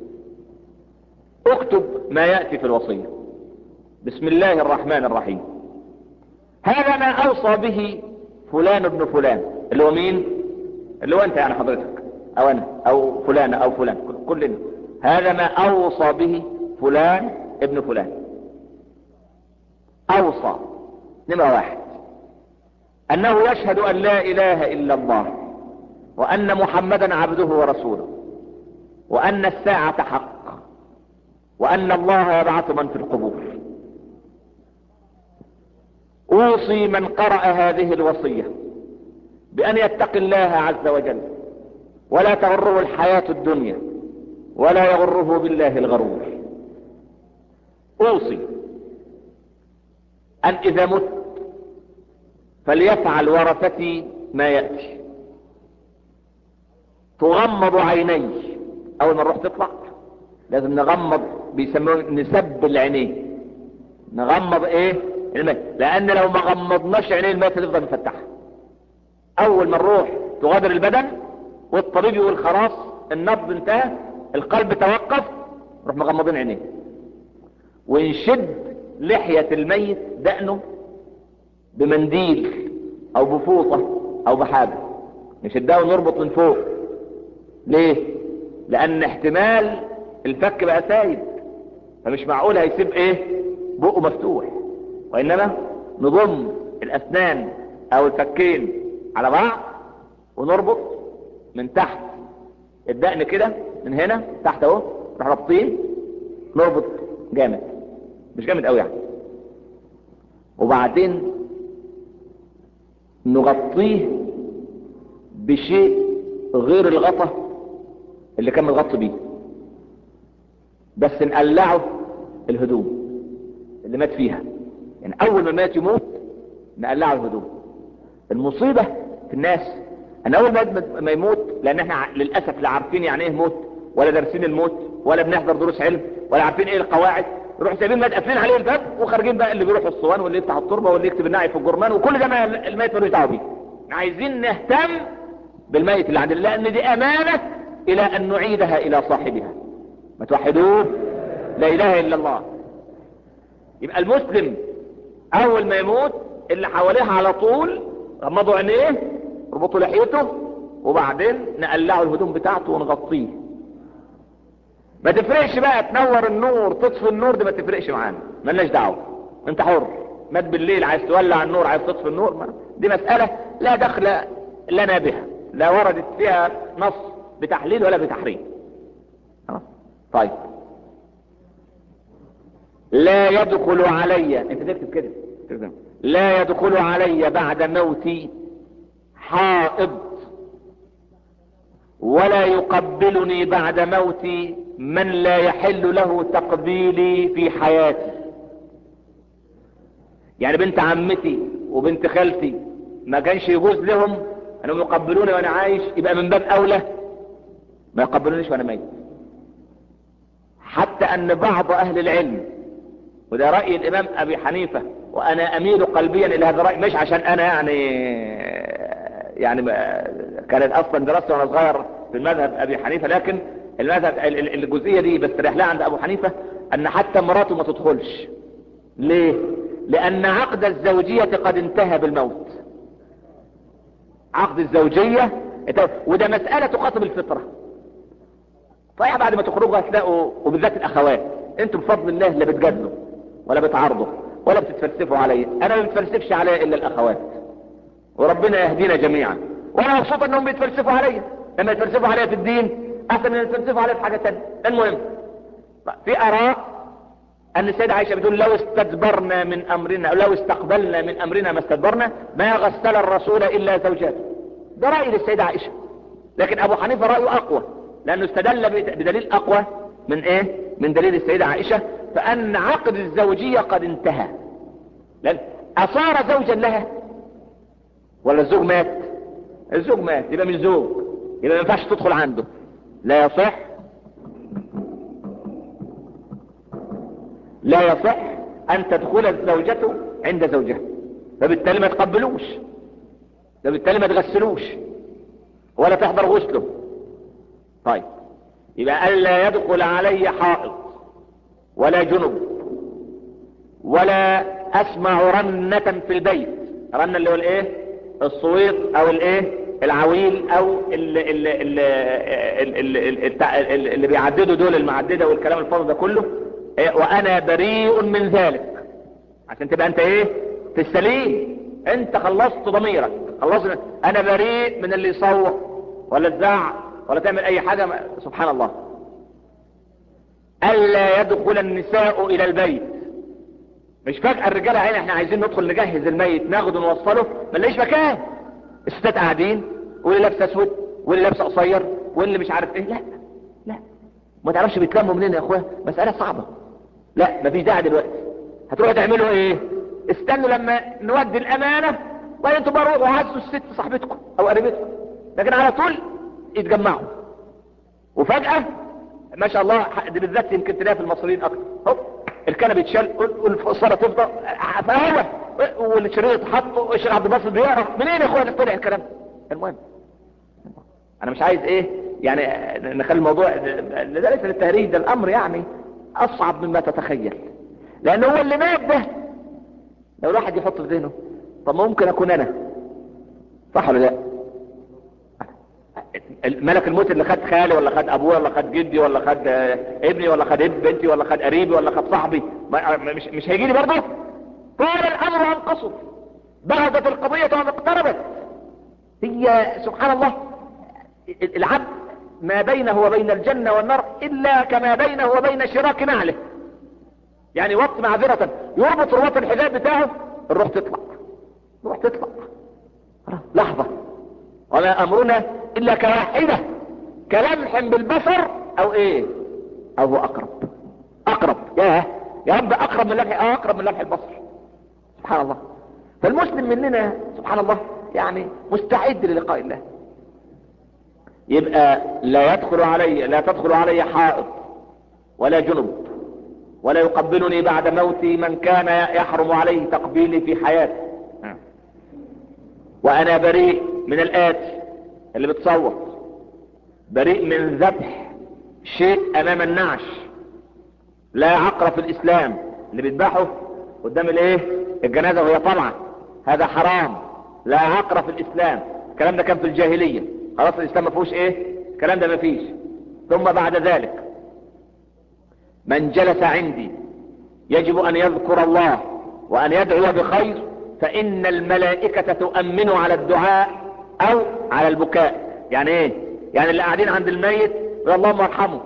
اكتب ما يأتي في الوصية بسم الله الرحمن الرحيم هذا ما اوصى به فلان ابن فلان اللي هو مين اللي هو انت يعني حضرتك او انا او فلان او فلان كل- كلنا هذا ما اوصى به فلان ابن فلان اوصى نمرة واحد انه يشهد ان لا اله الا الله وان محمدا عبده ورسوله وان الساعة حق وان الله يبعث من في القبور اوصي من قرأ هذه الوصية بان يتقي الله عز وجل ولا تغره الحياة الدنيا ولا يغره بالله الغرور اوصي ان اذا مت فليفعل ورثتي ما يأتي تغمض عيني اول ما نروح تطلع لازم نغمض بيسموه نسب العينين نغمض ايه الماء لان لو ما غمضناش عينين الماء تفضل مفتحه اول ما نروح تغادر البدن والطبيب يقول خلاص النبض انتهى القلب توقف نروح مغمضين عينيه ونشد لحية الميت دقنه بمنديل او بفوطة او بحاجة نشدها ونربط من فوق ليه لان احتمال الفك بقى سايب فمش معقول هيسيب ايه بقه مفتوح وانما نضم الاسنان او الفكين على بعض ونربط من تحت الدقن كده من هنا تحت اهو نروح رابطين نربط جامد مش جامد قوي يعني وبعدين نغطيه بشيء غير الغطا اللي كان متغطي بيه بس نقلعه الهدوم اللي مات فيها يعني اول ما مات يموت نقلعه الهدوم المصيبة في الناس ان اول ما ما يموت لان احنا ع- للاسف لا عارفين يعني ايه موت ولا دارسين الموت ولا بنحضر دروس علم ولا عارفين ايه القواعد نروح سايبين مات قافلين عليه الباب وخارجين بقى اللي بيروح الصوان واللي يفتح التربه واللي يكتب النعي في الجرمان وكل ده ما الميت ملوش دعوه بيه عايزين نهتم بالميت اللي عندنا لان دي امانه الى ان نعيدها الى صاحبها ما توحدوه لا اله الا الله يبقى المسلم اول ما يموت اللي حواليه على طول غمضوا عينيه اربطوا لحيته وبعدين نقلعوا الهدوم بتاعته ونغطيه ما تفرقش بقى تنور النور تطفي النور دي ما تفرقش معانا ملناش دعوه انت حر مات بالليل عايز تولع النور عايز تطفي النور ما دي مسألة لا دخل لنا بها لا وردت فيها نص بتحليل ولا بتحريم خلاص؟ طيب لا يدخل علي انت تكتب كده تكتب. لا يدخل علي بعد موتي حائض ولا يقبلني بعد موتي من لا يحل له تقبيلي في حياتي يعني بنت عمتي وبنت خالتي ما كانش يجوز لهم انهم يقبلوني وانا عايش يبقى من باب اولى ما يقبلونيش وانا ميت حتى ان بعض اهل العلم وده رأي الامام ابي حنيفة وانا اميل قلبيا الى هذا الرأي مش عشان انا يعني يعني كانت اصلا دراستي وانا صغير في المذهب ابي حنيفة لكن المذهب الجزئية دي بس لها عند ابو حنيفة ان حتى مراته ما تدخلش ليه لان عقد الزوجية قد انتهى بالموت عقد الزوجية وده مسألة تخاطب الفطرة صحيح بعد ما تخرجوا هتلاقوا وبالذات الاخوات انتم بفضل الله لا بتجادلوا ولا بتعارضوا ولا بتتفلسفوا عليا انا ما بتفلسفش عليا الا الاخوات وربنا يهدينا جميعا وانا مبسوط انهم بيتفلسفوا عليا لما يتفلسفوا عليا في الدين احسن من يتفلسفوا عليا في حاجه ثانيه المهم في اراء ان السيدة عائشة بتقول لو استدبرنا من امرنا او لو استقبلنا من امرنا ما استدبرنا ما غسل الرسول الا زوجاته ده رأي للسيدة عائشة لكن ابو حنيفة رأيه اقوى لانه استدل بدليل اقوى من ايه من دليل السيدة عائشة فان عقد الزوجية قد انتهى لان اصار زوجا لها ولا الزوج مات الزوج مات يبقى مش زوج يبقى ما ينفعش تدخل عنده لا يصح لا يصح ان تدخل الزوجة عند زوجها فبالتالي ما تقبلوش فبالتالي ما تغسلوش ولا تحضر غسله طيب يبقى الا يدخل علي حائط ولا جنب ولا اسمع رنة في البيت رنة اللي هو الايه الصويت او الايه العويل او اللي, اللي, اللي, اللي, اللي بيعددوا دول المعددة والكلام الفاضي ده كله إيه وانا بريء من ذلك عشان تبقى انت ايه في السليم انت خلصت ضميرك خلصت انا بريء من اللي يصور ولا تزعق ولا تعمل اي حاجة سبحان الله الا يدخل النساء الى البيت مش فجأة الرجالة عين احنا عايزين ندخل نجهز الميت ناخده نوصله ما نلاقيش مكان الستات قاعدين واللي لابسه اسود واللي لابسه قصير واللي مش عارف ايه لا لا ما تعرفش بيتلموا منين يا اخويا مسألة صعبة لا مفيش داعي دلوقتي هتروحوا تعملوا ايه استنوا لما نودي الامانة وبعدين انتوا بقى روحوا عزوا الست صاحبتكم او قريبتكم لكن على طول يتجمعوا وفجأة ما شاء الله دي بالذات يمكن تلاقيها في المصريين اكتر هوب الكنبه يتشال والفصاله تفضل فهو والشريط يتحط والشيخ عبد الباسط بيعرف منين يا اخويا طلع الكلام المهم انا مش عايز ايه يعني نخلي الموضوع ده ليس للتهريج ده الامر يعني اصعب مما تتخيل لان هو اللي مات ده لو الواحد يحط في ذهنه طب ممكن اكون انا صح ولا لا ملك الموت اللي خد خالي ولا خد ابوه ولا خد جدي ولا خد ابني ولا خد ابن بنتي ولا خد قريبي ولا خد صاحبي مش مش هيجي لي برضه طال الامر وانقصر بعدت القضية وان اقتربت هي سبحان الله العبد ما بينه وبين الجنة والنار الا كما بينه وبين شراك نعله يعني وقت معذرة يربط رباط الحجاب بتاعه الروح تطلع الروح تطلع لحظة وما امرنا الا كواحدة كلمح بالبصر او ايه او هو اقرب اقرب يا يا رب اقرب من لمح اه اقرب من لمح البصر سبحان الله فالمسلم مننا سبحان الله يعني مستعد للقاء الله يبقى لا يدخل علي لا تدخل علي حائط ولا جنب ولا يقبلني بعد موتي من كان يحرم عليه تقبيلي في حياتي وانا بريء من الاتي اللي بتصور بريء من ذبح شيء امام النعش لا عقر في الاسلام اللي بيذبحه قدام الايه الجنازة وهي طمعة هذا حرام لا عقر في الاسلام الكلام ده كان في الجاهلية خلاص الاسلام ما فيهوش ايه الكلام ده ما فيش ثم بعد ذلك من جلس عندي يجب ان يذكر الله وان يدعو بخير فان الملائكة تؤمن على الدعاء او على البكاء يعني ايه يعني اللي قاعدين عند الميت اللهم ارحمه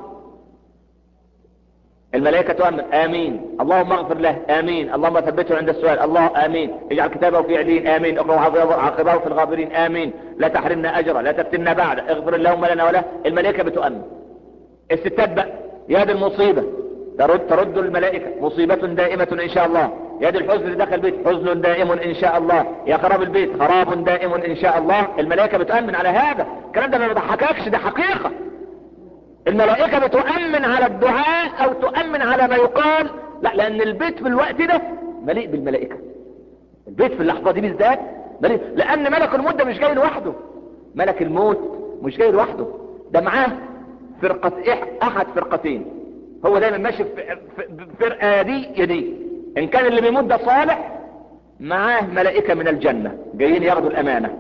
الملائكة تؤمن امين اللهم اغفر له امين اللهم ثبته عند السؤال الله امين اجعل كتابه في علين امين اقرأ عاقبه في الغابرين امين لا تحرمنا اجرا لا تفتنا بعد اغفر اللهم لنا وله الملائكة بتؤمن الستات بقى يا دي المصيبة ترد ترد الملائكة مصيبة دائمة ان شاء الله يا دي الحزن اللي دخل البيت حزن دائم ان شاء الله يا خراب البيت خراب دائم ان شاء الله الملائكة بتؤمن على هذا الكلام ده ما بيضحككش ده حقيقة الملائكة بتؤمن على الدعاء او تؤمن على ما يقال لا لان البيت في الوقت ده مليء بالملائكة البيت في اللحظة دي بالذات مليء لان ملك الموت ده مش جاي لوحده ملك الموت مش جاي لوحده ده معاه فرقة احد فرقتين هو دايما ماشي في فرقة دي يدي ان كان اللي بيموت ده صالح معاه ملائكة من الجنة جايين ياخدوا الامانة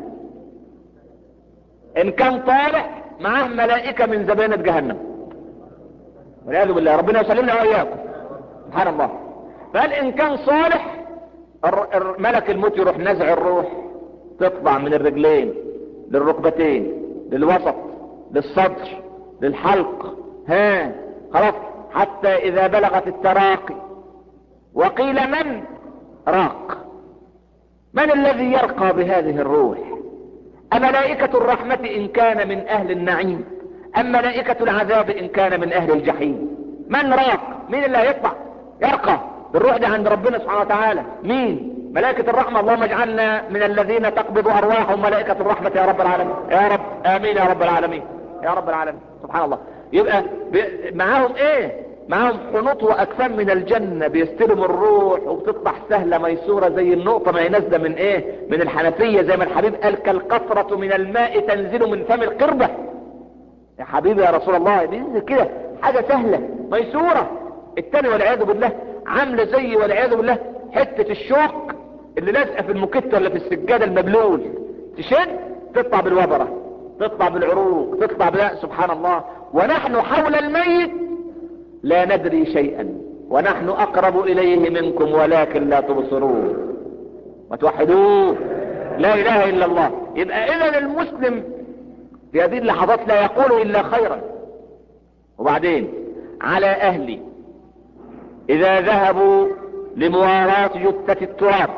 ان كان طالح معاه ملائكة من زبانة جهنم والعياذ بالله ربنا يسلمنا واياكم سبحان الله فقال ان كان صالح ملك الموت يروح نزع الروح تطلع من الرجلين للركبتين للوسط للصدر للحلق ها خلاص حتى اذا بلغت التراقي وقيل من راق من الذي يرقى بهذه الروح أملائكة الرحمة إن كان من أهل النعيم أم ملائكة العذاب إن كان من أهل الجحيم من راق مين اللي هيطلع يرقى بالروح دي عند ربنا سبحانه وتعالى مين ملائكة الرحمة اللهم اجعلنا من الذين تقبض أرواحهم ملائكة الرحمة يا رب العالمين يا رب آمين يا رب العالمين يا رب العالمين سبحان الله يبقى معاهم ايه معاهم حنوط واكفان من الجنة بيستلموا الروح وبتطلع سهلة ميسورة زي النقطة ما هي نازلة من ايه من الحنفية زي ما الحبيب قال كالقطرة من الماء تنزل من فم القربة يا حبيبي يا رسول الله بينزل كده حاجة سهلة ميسورة التاني والعياذ بالله عاملة زي والعياذ بالله حتة الشوك اللي لازقة في المكتة ولا في السجادة المبلول تشد تطلع بالوبرة تطلع بالعروق تطلع بلا سبحان الله ونحن حول الميت لا ندري شيئا ونحن اقرب اليه منكم ولكن لا تبصرون وتوحدوه لا اله الا الله يبقى اذا المسلم في هذه اللحظات لا يقول الا خيرا وبعدين على اهلي اذا ذهبوا لمواراة جثة التراب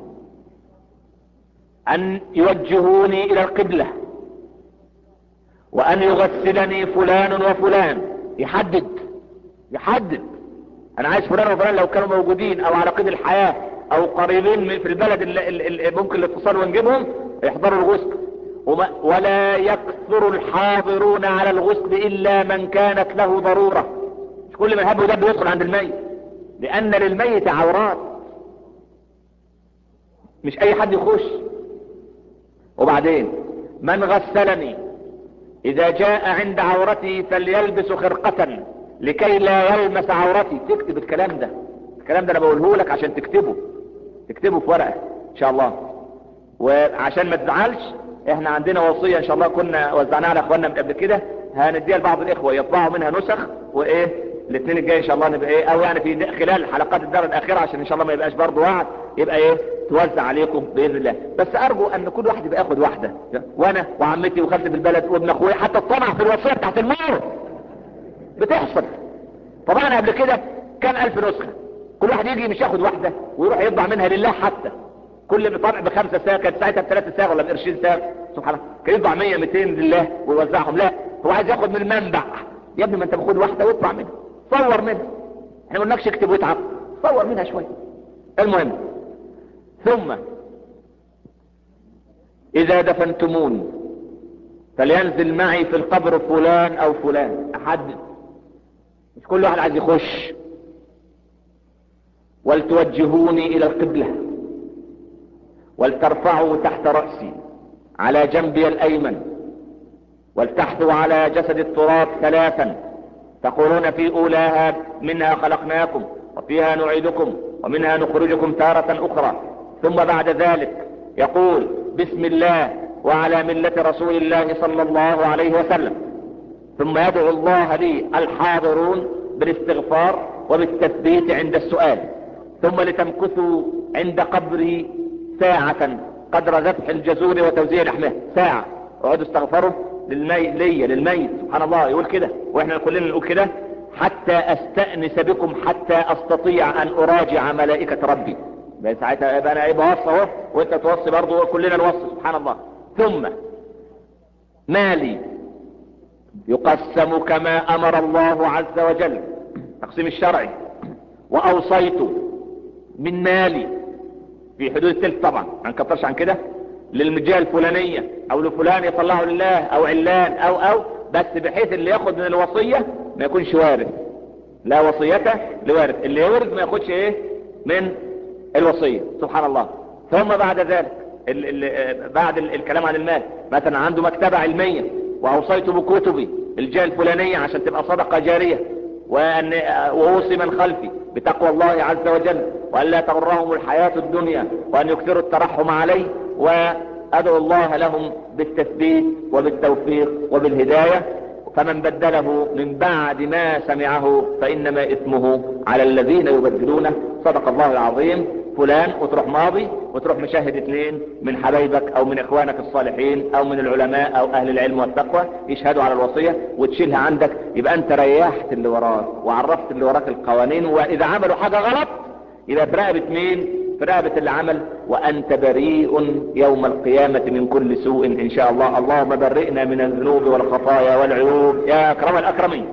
ان يوجهوني الى القبلة وان يغسلني فلان وفلان يحدد يحدد انا عايز فلان وفلان لو كانوا موجودين او على قيد الحياة او قريبين من في البلد اللي اللي ممكن الاتصال ونجيبهم يحضروا الغسل ولا يكثر الحاضرون على الغسل الا من كانت له ضرورة مش كل من هب ودب يدخل عند الميت لان للميت عورات مش اي حد يخش وبعدين من غسلني اذا جاء عند عورتي فليلبس خرقة لكي لا يلمس عورتي تكتب الكلام ده الكلام ده انا بقوله لك عشان تكتبه تكتبه في ورقة ان شاء الله وعشان ما تزعلش احنا عندنا وصية ان شاء الله كنا وزعناها على اخواننا من قبل كده هنديها لبعض الاخوة يطبعوا منها نسخ وايه الاثنين الجاي ان شاء الله نبقى ايه او يعني في خلال حلقات الدار الاخيرة عشان ان شاء الله ما يبقاش برضه وعد يبقى ايه توزع عليكم باذن الله بس ارجو ان كل واحد يبقى ياخد واحدة وانا وعمتي وخالتي في البلد وابن اخويا حتى الطمع في الوصية بتاعت المار بتحصل طبعا قبل كده كان الف نسخة كل واحد يجي مش ياخد واحدة ويروح يطبع منها لله حتى كل طبع بخمسة ساعة كانت ساعتها بثلاثة ساعة ولا بقرشين ساعة سبحان الله كان يطبع 100 200 لله ويوزعهم لا هو عايز ياخد من المنبع يا ابني ما انت باخد واحدة واطبع منها صور منها احنا ما قلناكش اكتب واتعب صور منها شوية المهم ثم اذا دفنتموني فلينزل معي في القبر فلان او فلان احدد مش كل واحد عايز يخش ولتوجهوني الى القبلة ولترفعوا تحت رأسي على جنبي الايمن ولتحثوا على جسد التراب ثلاثا تقولون في اولاها منها خلقناكم وفيها نعيدكم ومنها نخرجكم تارة اخرى ثم بعد ذلك يقول بسم الله وعلى ملة رسول الله صلى الله عليه وسلم ثم يدعو الله لي الحاضرون بالاستغفار وبالتثبيت عند السؤال ثم لتمكثوا عند قبري ساعة قدر ذبح الجزور وتوزيع لحمه ساعة اقعدوا استغفروا للمي... لي للميت سبحان الله يقول كده واحنا كلنا نقول كده حتى استأنس بكم حتى استطيع ان اراجع ملائكة ربي بقى ساعتها يبقى انا ايه بوصي اهو وانت توصي برضه وكلنا نوصي سبحان الله ثم مالي يقسم كما امر الله عز وجل تقسيم الشرعي واوصيت من مالي في حدود التلت طبعا ما نكترش عن كده للمجال الفلانية او لفلان يطلعه لله او علان او او بس بحيث اللي ياخد من الوصية ما يكونش وارث لا وصيته لوارث اللي يورث ما ياخدش ايه من الوصية سبحان الله ثم بعد ذلك ال ال بعد ال الكلام عن المال مثلا عنده مكتبة علمية واوصيت بكتبي الجهة الفلانية عشان تبقى صدقة جارية وأن ووصي من خلفي بتقوى الله عز وجل وأن لا تغرهم الحياة الدنيا وأن يكثروا الترحم عليه وأدعو الله لهم بالتثبيت وبالتوفيق وبالهداية فمن بدله من بعد ما سمعه فإنما إثمه على الذين يبدلونه صدق الله العظيم فلان وتروح ماضي وتروح مشاهد اثنين من حبايبك او من اخوانك الصالحين او من العلماء او اهل العلم والتقوى يشهدوا على الوصية وتشيلها عندك يبقى انت ريحت اللي وراك وعرفت اللي وراك القوانين واذا عملوا حاجة غلط يبقى في رقبة مين في رقبة اللي عمل وانت بريء يوم القيامة من كل سوء ان شاء الله اللهم برئنا من الذنوب والخطايا والعيوب يا اكرم الاكرمين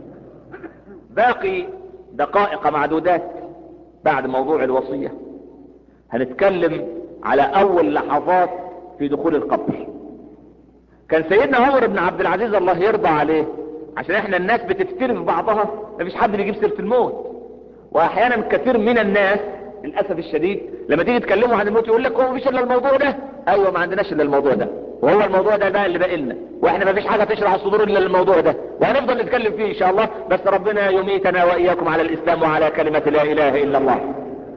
باقي دقائق معدودات بعد موضوع الوصية هنتكلم على اول لحظات في دخول القبر كان سيدنا عمر بن عبد العزيز الله يرضى عليه عشان احنا الناس بتفتري في بعضها مفيش حد بيجيب سيرة الموت واحيانا كثير من الناس للاسف الشديد لما تيجي تكلموا عن الموت يقول لك هو مفيش الا الموضوع ده ايوه ما عندناش الا الموضوع ده وهو الموضوع ده ده اللي باقي لنا واحنا مفيش حاجه تشرح الصدور الا الموضوع ده وهنفضل نتكلم فيه ان شاء الله بس ربنا يميتنا واياكم على الاسلام وعلى كلمه لا اله الا الله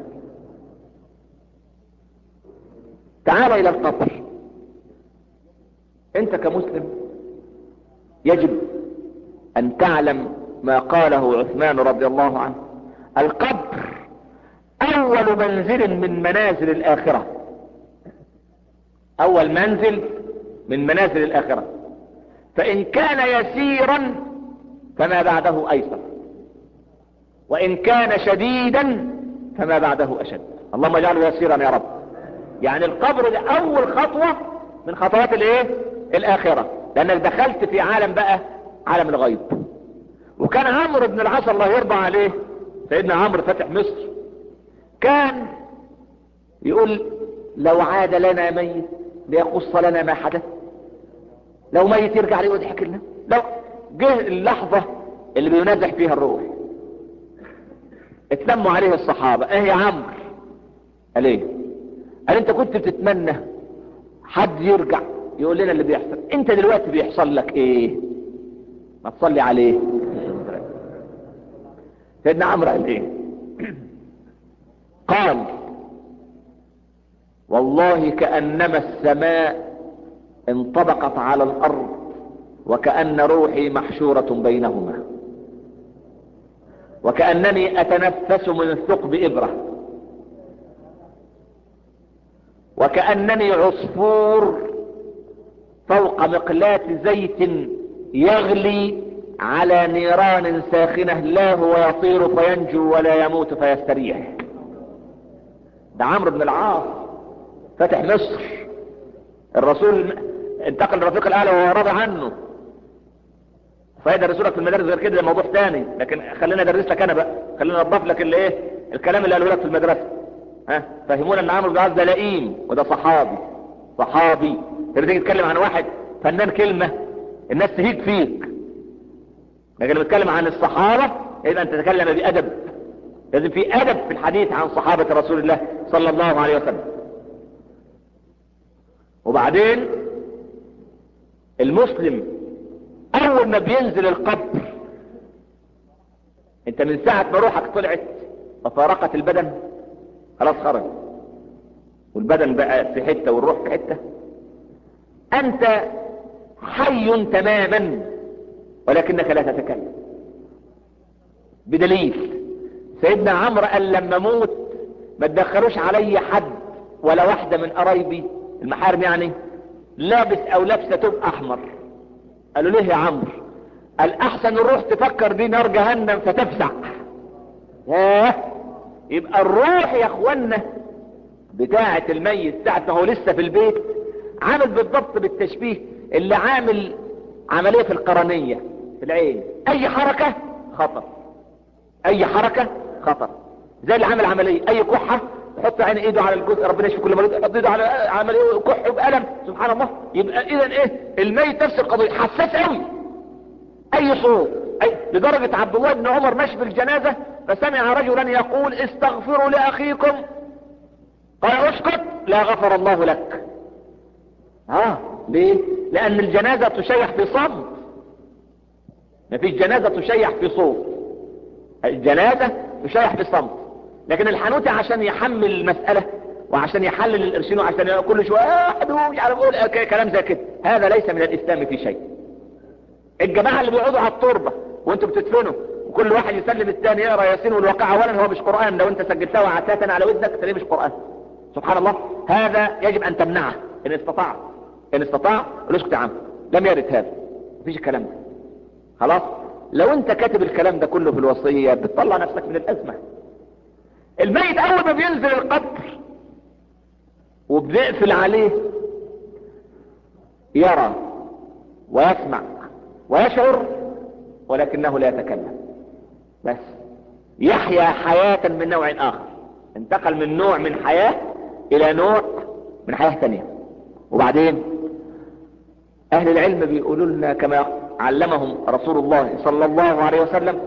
تعال الى القبر انت كمسلم يجب ان تعلم ما قاله عثمان رضي الله عنه القبر اول منزل من منازل الاخرة اول منزل من منازل الاخرة فان كان يسيرا فما بعده ايسر وان كان شديدا فما بعده اشد اللهم اجعله يسيرا يا رب يعني القبر ده اول خطوة من خطوات الايه الاخرة لانك دخلت في عالم بقى عالم الغيب وكان عمرو بن العاص الله يرضى عليه سيدنا عمرو فتح مصر كان يقول لو عاد لنا ميت ليقص لنا ما حدث لو ميت يرجع لي ويضحك لنا لو جه اللحظة اللي بينازح فيها الروح اتلموا عليه الصحابة ايه يا عمرو قال ايه قال انت كنت بتتمنى حد يرجع يقول لنا اللي بيحصل انت دلوقتي بيحصل لك ايه ما تصلي عليه سيدنا عمرو قال ايه قال والله كأنما السماء انطبقت على الارض وكأن روحي محشورة بينهما وكأنني اتنفس من ثقب ابرة وكأنني عصفور فوق مقلاة زيت يغلي على نيران ساخنة لا هو يطير فينجو ولا يموت فيستريح ده عمرو بن العاص فتح مصر الرسول انتقل للرفيق الاعلى وهو راضي عنه فايدة رسولك في المدارس غير كده ده موضوع ثاني لكن خلينا ادرس لك انا بقى خلينا اضاف لك اللي ايه الكلام اللي قاله لك في المدرسه ها فهمونا ان عمرو بن العاص ده لئيم وده صحابي صحابي لما تيجي تتكلم عن واحد فنان كلمه الناس تهيج فيك لكن لما تتكلم عن الصحابه يبقى انت تتكلم بادب لازم في ادب في الحديث عن صحابه رسول الله صلى الله عليه وسلم وبعدين المسلم اول ما بينزل القبر انت من ساعة ما روحك طلعت وفارقت البدن خلاص خرج والبدن بقى في حتة والروح في حتة انت حي تماما ولكنك لا تتكلم بدليل سيدنا عمرو قال لما موت ما تدخلوش علي حد ولا واحدة من قرايبي المحارم يعني لابس او لابسة توب احمر قالوا ليه يا عمرو قال احسن الروح تفكر دي نار جهنم فتفزع ياه يبقى الروح يا اخوانا بتاعة الميت ساعة ما هو لسه في البيت عامل بالضبط بالتشبيه اللي عامل عملية في القرنية في العين اي حركة خطر اي حركة خطر زي اللي عامل عملية اي كحة يحط عين ايده على الجزء ربنا يشفي كل مريض يحط ايده على عملية كح بألم سبحان الله يبقى اذا ايه الميت نفس القضية حساس قوي اي صوت أي لدرجة عبد الله بن عمر ماشي في الجنازة فسمع رجلا يقول استغفروا لاخيكم قال اسكت لا غفر الله لك اه ليه لان الجنازة تشيح في صمت ما فيش جنازة تشيح في صوت الجنازة تشيح في صمت لكن الحنوتي عشان يحمل المسألة وعشان يحلل القرشين وعشان كل شوية واحد مش عارف اقول كلام زي كده هذا ليس من الاسلام في شيء الجماعة اللي بيقعدوا على التربة وانتوا بتدفنوا وكل واحد يسلم الثاني يقرا ياسين والواقع اولا هو مش قرآن لو انت سجلتها وعتاتنا على ودنك تلاقيه مش قرآن سبحان الله هذا يجب ان تمنعه ان استطاع ان استطاع اسكت يا عم لم يرد هذا مفيش الكلام ده خلاص لو انت كاتب الكلام ده كله في الوصية بتطلع نفسك من الازمة الميت اول ما بينزل القبر وبنقفل عليه يرى ويسمع ويشعر ولكنه لا يتكلم بس يحيا حياة من نوع اخر انتقل من نوع من حياة الى نوع من حياة تانية وبعدين اهل العلم بيقولوا لنا كما علمهم رسول الله صلى الله عليه وسلم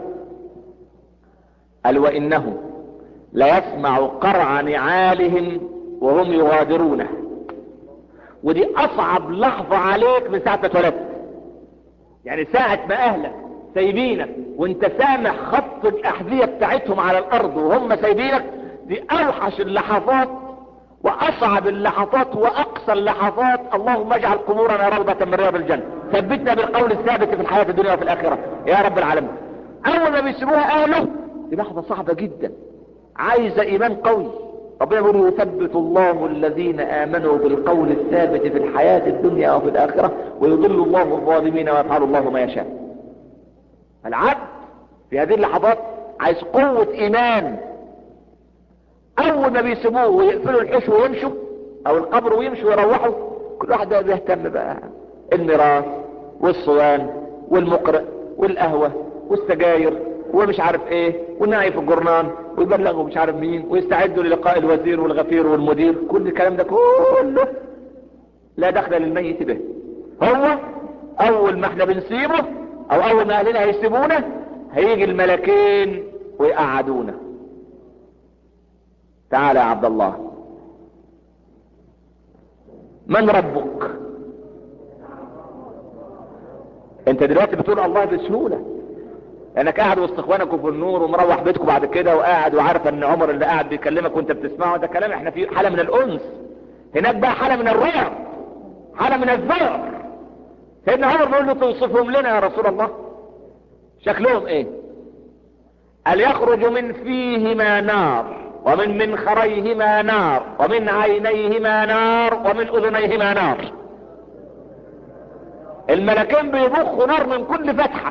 قال وانه ليسمع قرع نعالهم وهم يغادرونه ودي اصعب لحظة عليك من ساعة ما اتولدت يعني ساعة ما اهلك سايبينك وانت سامع خط الاحذية بتاعتهم على الارض وهم سايبينك دي اوحش اللحظات واصعب اللحظات واقصى اللحظات اللهم اجعل قبورنا روضة من رياض الجنة ثبتنا بالقول الثابت في الحياة الدنيا وفي الاخرة يا رب العالمين اول ما بيسيبوها اهله دي لحظة صعبة جدا عايزة ايمان قوي ربنا يقول يثبت الله الذين امنوا بالقول الثابت في الحياة الدنيا وفي الاخرة ويضل الله الظالمين ويفعل الله ما يشاء العبد في هذه اللحظات عايز قوة ايمان اول ما بيسيبوه ويقفلوا الحش ويمشوا او القبر ويمشوا ويروحوا كل واحد بقى بيهتم بقى الميراث والصوان والمقرئ والقهوة والسجاير ومش عارف ايه والنعي في الجرنان ويبلغوا مش عارف مين ويستعدوا للقاء الوزير والغفير والمدير كل الكلام ده كله لا دخل للميت به هو اول ما احنا بنسيبه او اول ما اهلنا هيسيبونا هيجي الملكين ويقعدونا تعال يا عبد الله من ربك انت دلوقتي بتقول الله بسهولة لانك قاعد وسط اخوانك في النور ومروح بيتكم بعد كده وقاعد وعارف ان عمر اللي قاعد بيكلمك وانت بتسمعه ده كلام احنا في حالة من الانس هناك بقى حالة من الرعب حالة من الذعر سيدنا عمر بيقول له توصفهم لنا يا رسول الله شكلهم ايه قال يخرج من فيهما نار ومن منخريهما نار ومن عينيهما نار ومن اذنيهما نار الملكين بيبخوا نار من كل فتحة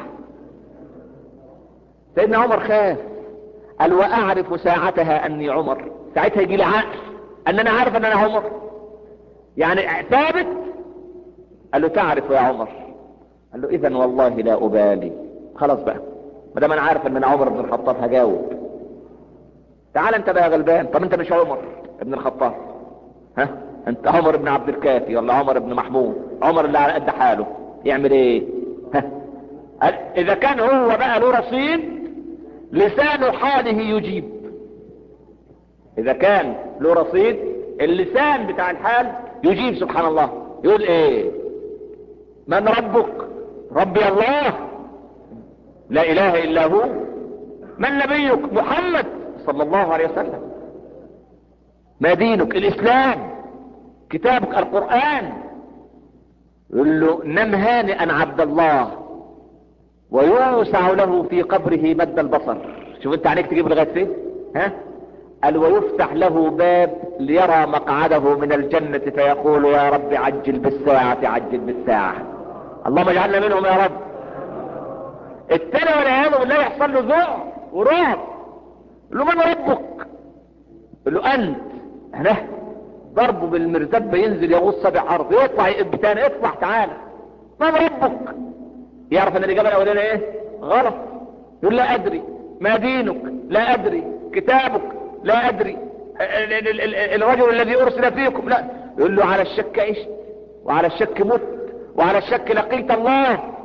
سيدنا عمر خاف قال واعرف ساعتها اني عمر ساعتها يجي لي عقل ان انا عارف ان انا عمر يعني ثابت قال له تعرف يا عمر قال له اذا والله لا ابالي خلاص بقى ما دام انا عارف ان انا عمر بن الخطاب هجاوب تعال انت بقى غلبان طب انت مش عمر ابن الخطاب ها انت عمر بن عبد الكافي ولا عمر بن محمود عمر اللي على قد حاله يعمل ايه ها اذا كان هو بقى له رصيد لسان حاله يجيب اذا كان له رصيد اللسان بتاع الحال يجيب سبحان الله يقول ايه من ربك ربي الله لا اله الا هو من نبيك محمد صلى الله عليه وسلم ما دينك الاسلام كتابك القرآن يقول له نم هانئا عبد الله ويوسع له في قبره مد البصر شوف انت عليك تجيب لغايه فين ها قال ويفتح له باب ليرى مقعده من الجنة فيقول يا رب عجل بالساعة عجل بالساعة اللهم اجعلنا منهم يا رب التاني والعياذ بالله يحصل له ذوق ورعب يقول له من ربك يقول له انت هنا ضربه بالمرزبة ينزل يغوص سبع ارض يطلع يقب تاني اطلع تعالى من ربك يعرف ان الاجابة الاولانية ايه غلط يقول لا ادري ما دينك لا ادري كتابك لا ادري ال- ال- ال- الرجل الذي ارسل فيكم لا يقول له على الشك عشت وعلى الشك مت وعلى الشك لقيت الله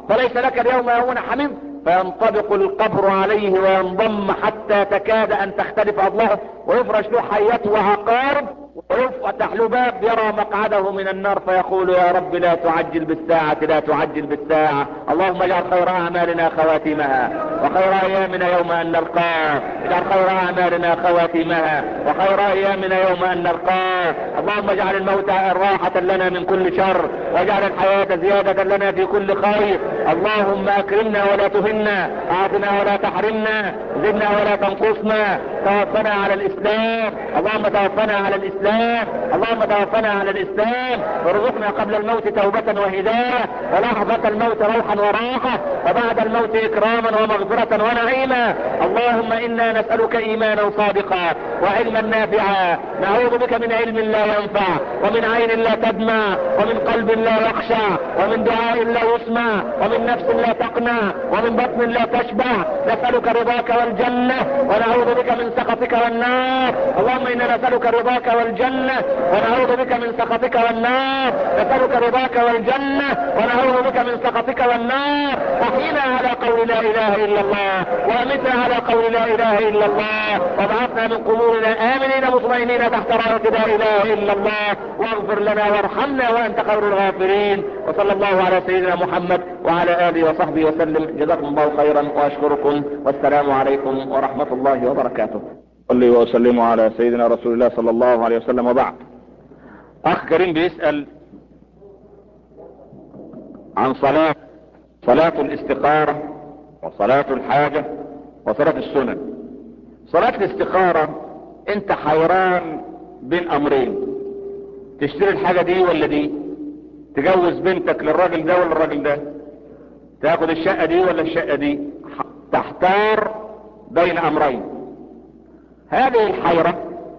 فليس لك اليوم هون حميم فينطبق القبر عليه وينضم حتى تكاد ان تختلف اضلاعه ويفرش له حيات وعقارب ويفتح له باب يرى مقعده من النار فيقول يا رب لا تعجل بالساعة لا تعجل بالساعة اللهم اجعل خير اعمالنا خواتمها وخير ايامنا يوم ان نلقاك اجعل خير اعمالنا خواتمها وخير ايامنا يوم ان نلقاك اللهم اجعل الموت راحة لنا من كل شر واجعل الحياة زيادة لنا في كل خير اللهم اكرمنا ولا تهنا اعطنا ولا تحرمنا زدنا ولا تنقصنا توفنا على الاسلام اللهم توفنا على الاسلام اللهم توفنا على الاسلام وارزقنا قبل الموت توبة وهداية ولحظة الموت روحا وراحة وبعد الموت اكراما ومغفرة ونعيما اللهم انا نسألك ايمانا صادقا وعلما نافعا نعوذ بك من علم لا ينفع ومن عين لا تدمع ومن قلب لا يخشع ومن دعاء لا يسمع ومن نفس لا تقنع ومن بطن لا تشبع نسألك رضاك والجنة ونعوذ بك من سخطك والنار اللهم انا نسألك رضاك والجنة ونعوذ بك من سخطك والنار نسألك رضاك والجنة ونعوذ بك من سخطك والنار احينا على قول لا اله الا الله وامتنا على قول لا اله الا الله وابعثنا من قبورنا امنين مطمئنين تحت راية لا اله الا الله واغفر لنا وارحمنا وانت خير الغافرين وصلى الله على سيدنا محمد وعلى اله وصحبه وسلم جزاكم الله خيرا واشكركم والسلام عليكم ورحمة الله وبركاته صلي وسلم على سيدنا رسول الله صلى الله عليه وسلم وبعد اخ كريم بيسأل عن صلاة صلاة الاستخارة وصلاة الحاجة وصلاة السنن صلاة الاستخارة انت حيران بين امرين تشتري الحاجة دي ولا دي تجوز بنتك للراجل ده ولا الراجل ده تاخد الشقة دي ولا الشقة دي تحتار بين امرين هذه الحيرة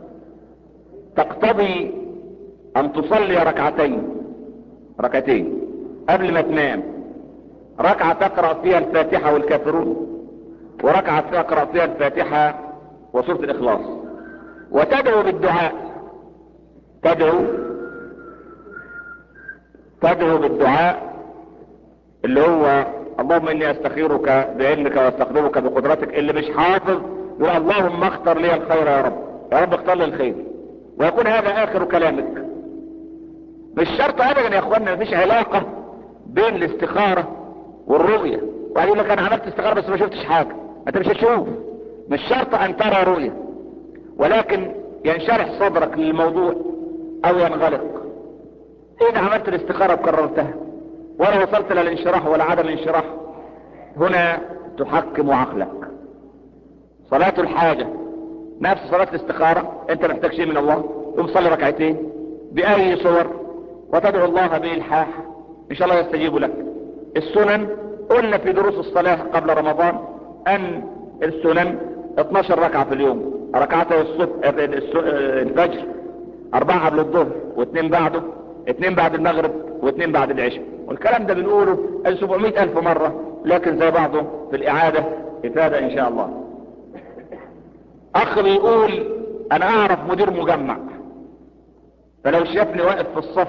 تقتضي ان تصلي ركعتين ركعتين قبل ما تنام ركعة تقرأ فيها الفاتحة والكافرون وركعة تقرأ فيها الفاتحة وسورة الاخلاص وتدعو بالدعاء تدعو تدعو بالدعاء اللي هو اللهم اني استخيرك بعلمك واستخدمك بقدرتك اللي مش حافظ يقول اللهم اختر لي الخير يا رب يا رب اختار لي الخير ويكون هذا اخر كلامك مش شرط ابدا يا اخوانا مفيش علاقة بين الاستخارة والرؤية وقال يقول لك انا عملت استخارة بس ما شفتش حاجة انت مش هتشوف مش شرط ان ترى رؤية ولكن ينشرح صدرك للموضوع او ينغلق اذا عملت الاستخارة وكررتها ولا وصلت للانشراح ولا عدم الانشراح هنا تحكم عقلك صلاة الحاجة نفس صلاة الاستخارة انت محتاج شيء من الله تقوم صلي ركعتين بأي صور وتدعو الله بإلحاح ان شاء الله يستجيب لك السنن قلنا في دروس الصلاة قبل رمضان ان السنن 12 ركعة في اليوم ركعتي الصبح الفجر اربعة قبل الظهر واثنين بعده اثنين بعد المغرب واثنين بعد العشاء والكلام ده بنقوله 700 الف مرة لكن زي بعضه في الاعادة افادة ان شاء الله اخ بيقول انا اعرف مدير مجمع فلو شافني واقف في الصف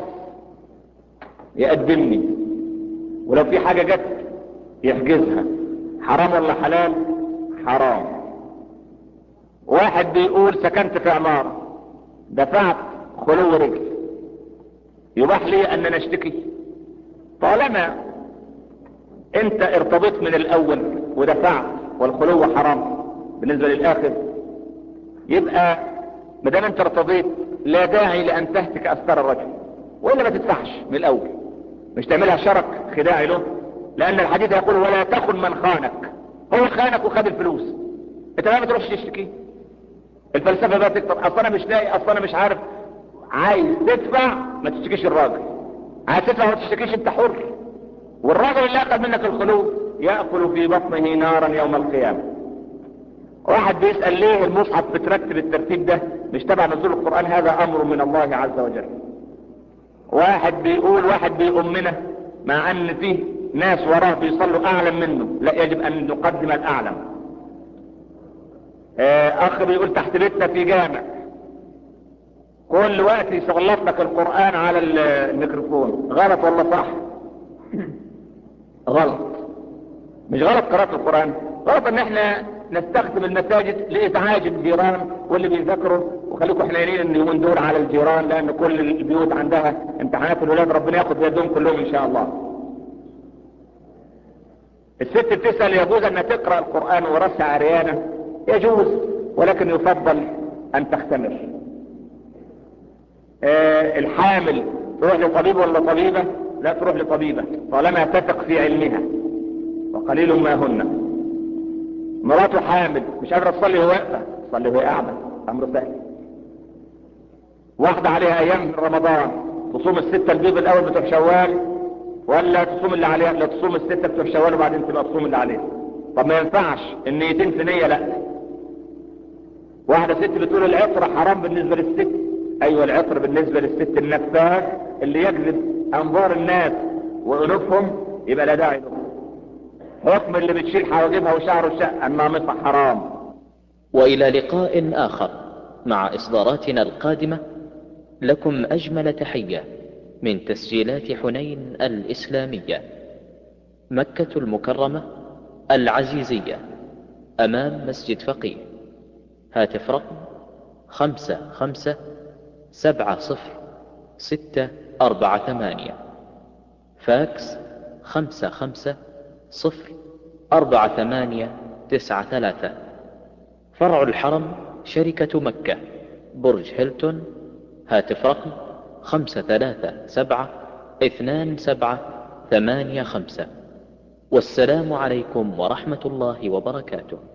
يقدمني ولو في حاجة جت يحجزها حرام ولا حلال حرام واحد بيقول سكنت في عمارة دفعت خلو رجل يباح لي ان انا اشتكي طالما انت ارتضيت من الاول ودفعت والخلو حرام بالنسبة للاخر يبقى مدام انت ارتضيت لا داعي لان تهتك اثار الرجل والا ما تدفعش من الاول مش تعملها شرك خداعي له لان الحديث يقول ولا تخن من خانك هو خانك وخد الفلوس انت ما تروحش تشتكي الفلسفة بقى تكتر اصلا مش لاقي اصلا مش عارف عايز تدفع ما تشتكيش الراجل عايز تدفع ما تشتكيش انت حر والراجل اللي اخذ منك الخلو يأكل في بطنه نارا يوم القيامة واحد بيسأل ليه المصحف بترتب الترتيب ده مش تبع نزول القرآن هذا امر من الله عز وجل واحد بيقول واحد بيؤمنه مع ان فيه ناس وراه بيصلوا اعلم منه لا يجب ان نقدم الاعلم اخ بيقول تحت بيتنا في جامع كل وقت يشغلط لك القرآن على الميكروفون غلط ولا صح غلط مش غلط قراءة القرآن غلط ان احنا نستخدم المساجد لازعاج الجيران واللي بيذاكروا وخليكم حنينين ان يومين دول على الجيران لان كل البيوت عندها امتحانات الولاد ربنا ياخد بيدهم كلهم ان شاء الله الست بتسأل يجوز انها تقرأ القرآن وراسها عريانة يجوز ولكن يفضل ان تختمر آه الحامل تروح لطبيب ولا طبيبة لا تروح لطبيبة طالما تثق في علمها وقليل ما هن مراته حامل مش قادرة تصلي وهي واقفة تصلي وهي قاعدة امر سهل واحدة عليها ايام من رمضان تصوم الستة البيض الاول بتوع شوال ولا تصوم اللي عليها لا تصوم الستة بتوع شوال وبعدين تبقى تصوم اللي عليها طب ما ينفعش النيتين في نية لا واحدة ست بتقول العطر حرام بالنسبة للست ايوه العطر بالنسبة للست النفاث اللي يجذب انظار الناس وانوفهم يبقى لا داعي له حكم اللي بتشيل حواجبها وشعر الشقة النامصة حرام وإلى لقاء آخر مع إصداراتنا القادمة لكم أجمل تحية من تسجيلات حنين الإسلامية مكة المكرمة العزيزية أمام مسجد فقيه هاتف رقم خمسة خمسة سبعة صفر ستة أربعة ثمانية فاكس خمسة خمسة صفر أربعة ثمانية تسعة ثلاثة فرع الحرم شركة مكة برج هيلتون هاتف رقم خمسة ثلاثة سبعة اثنان سبعة ثمانية خمسة والسلام عليكم ورحمة الله وبركاته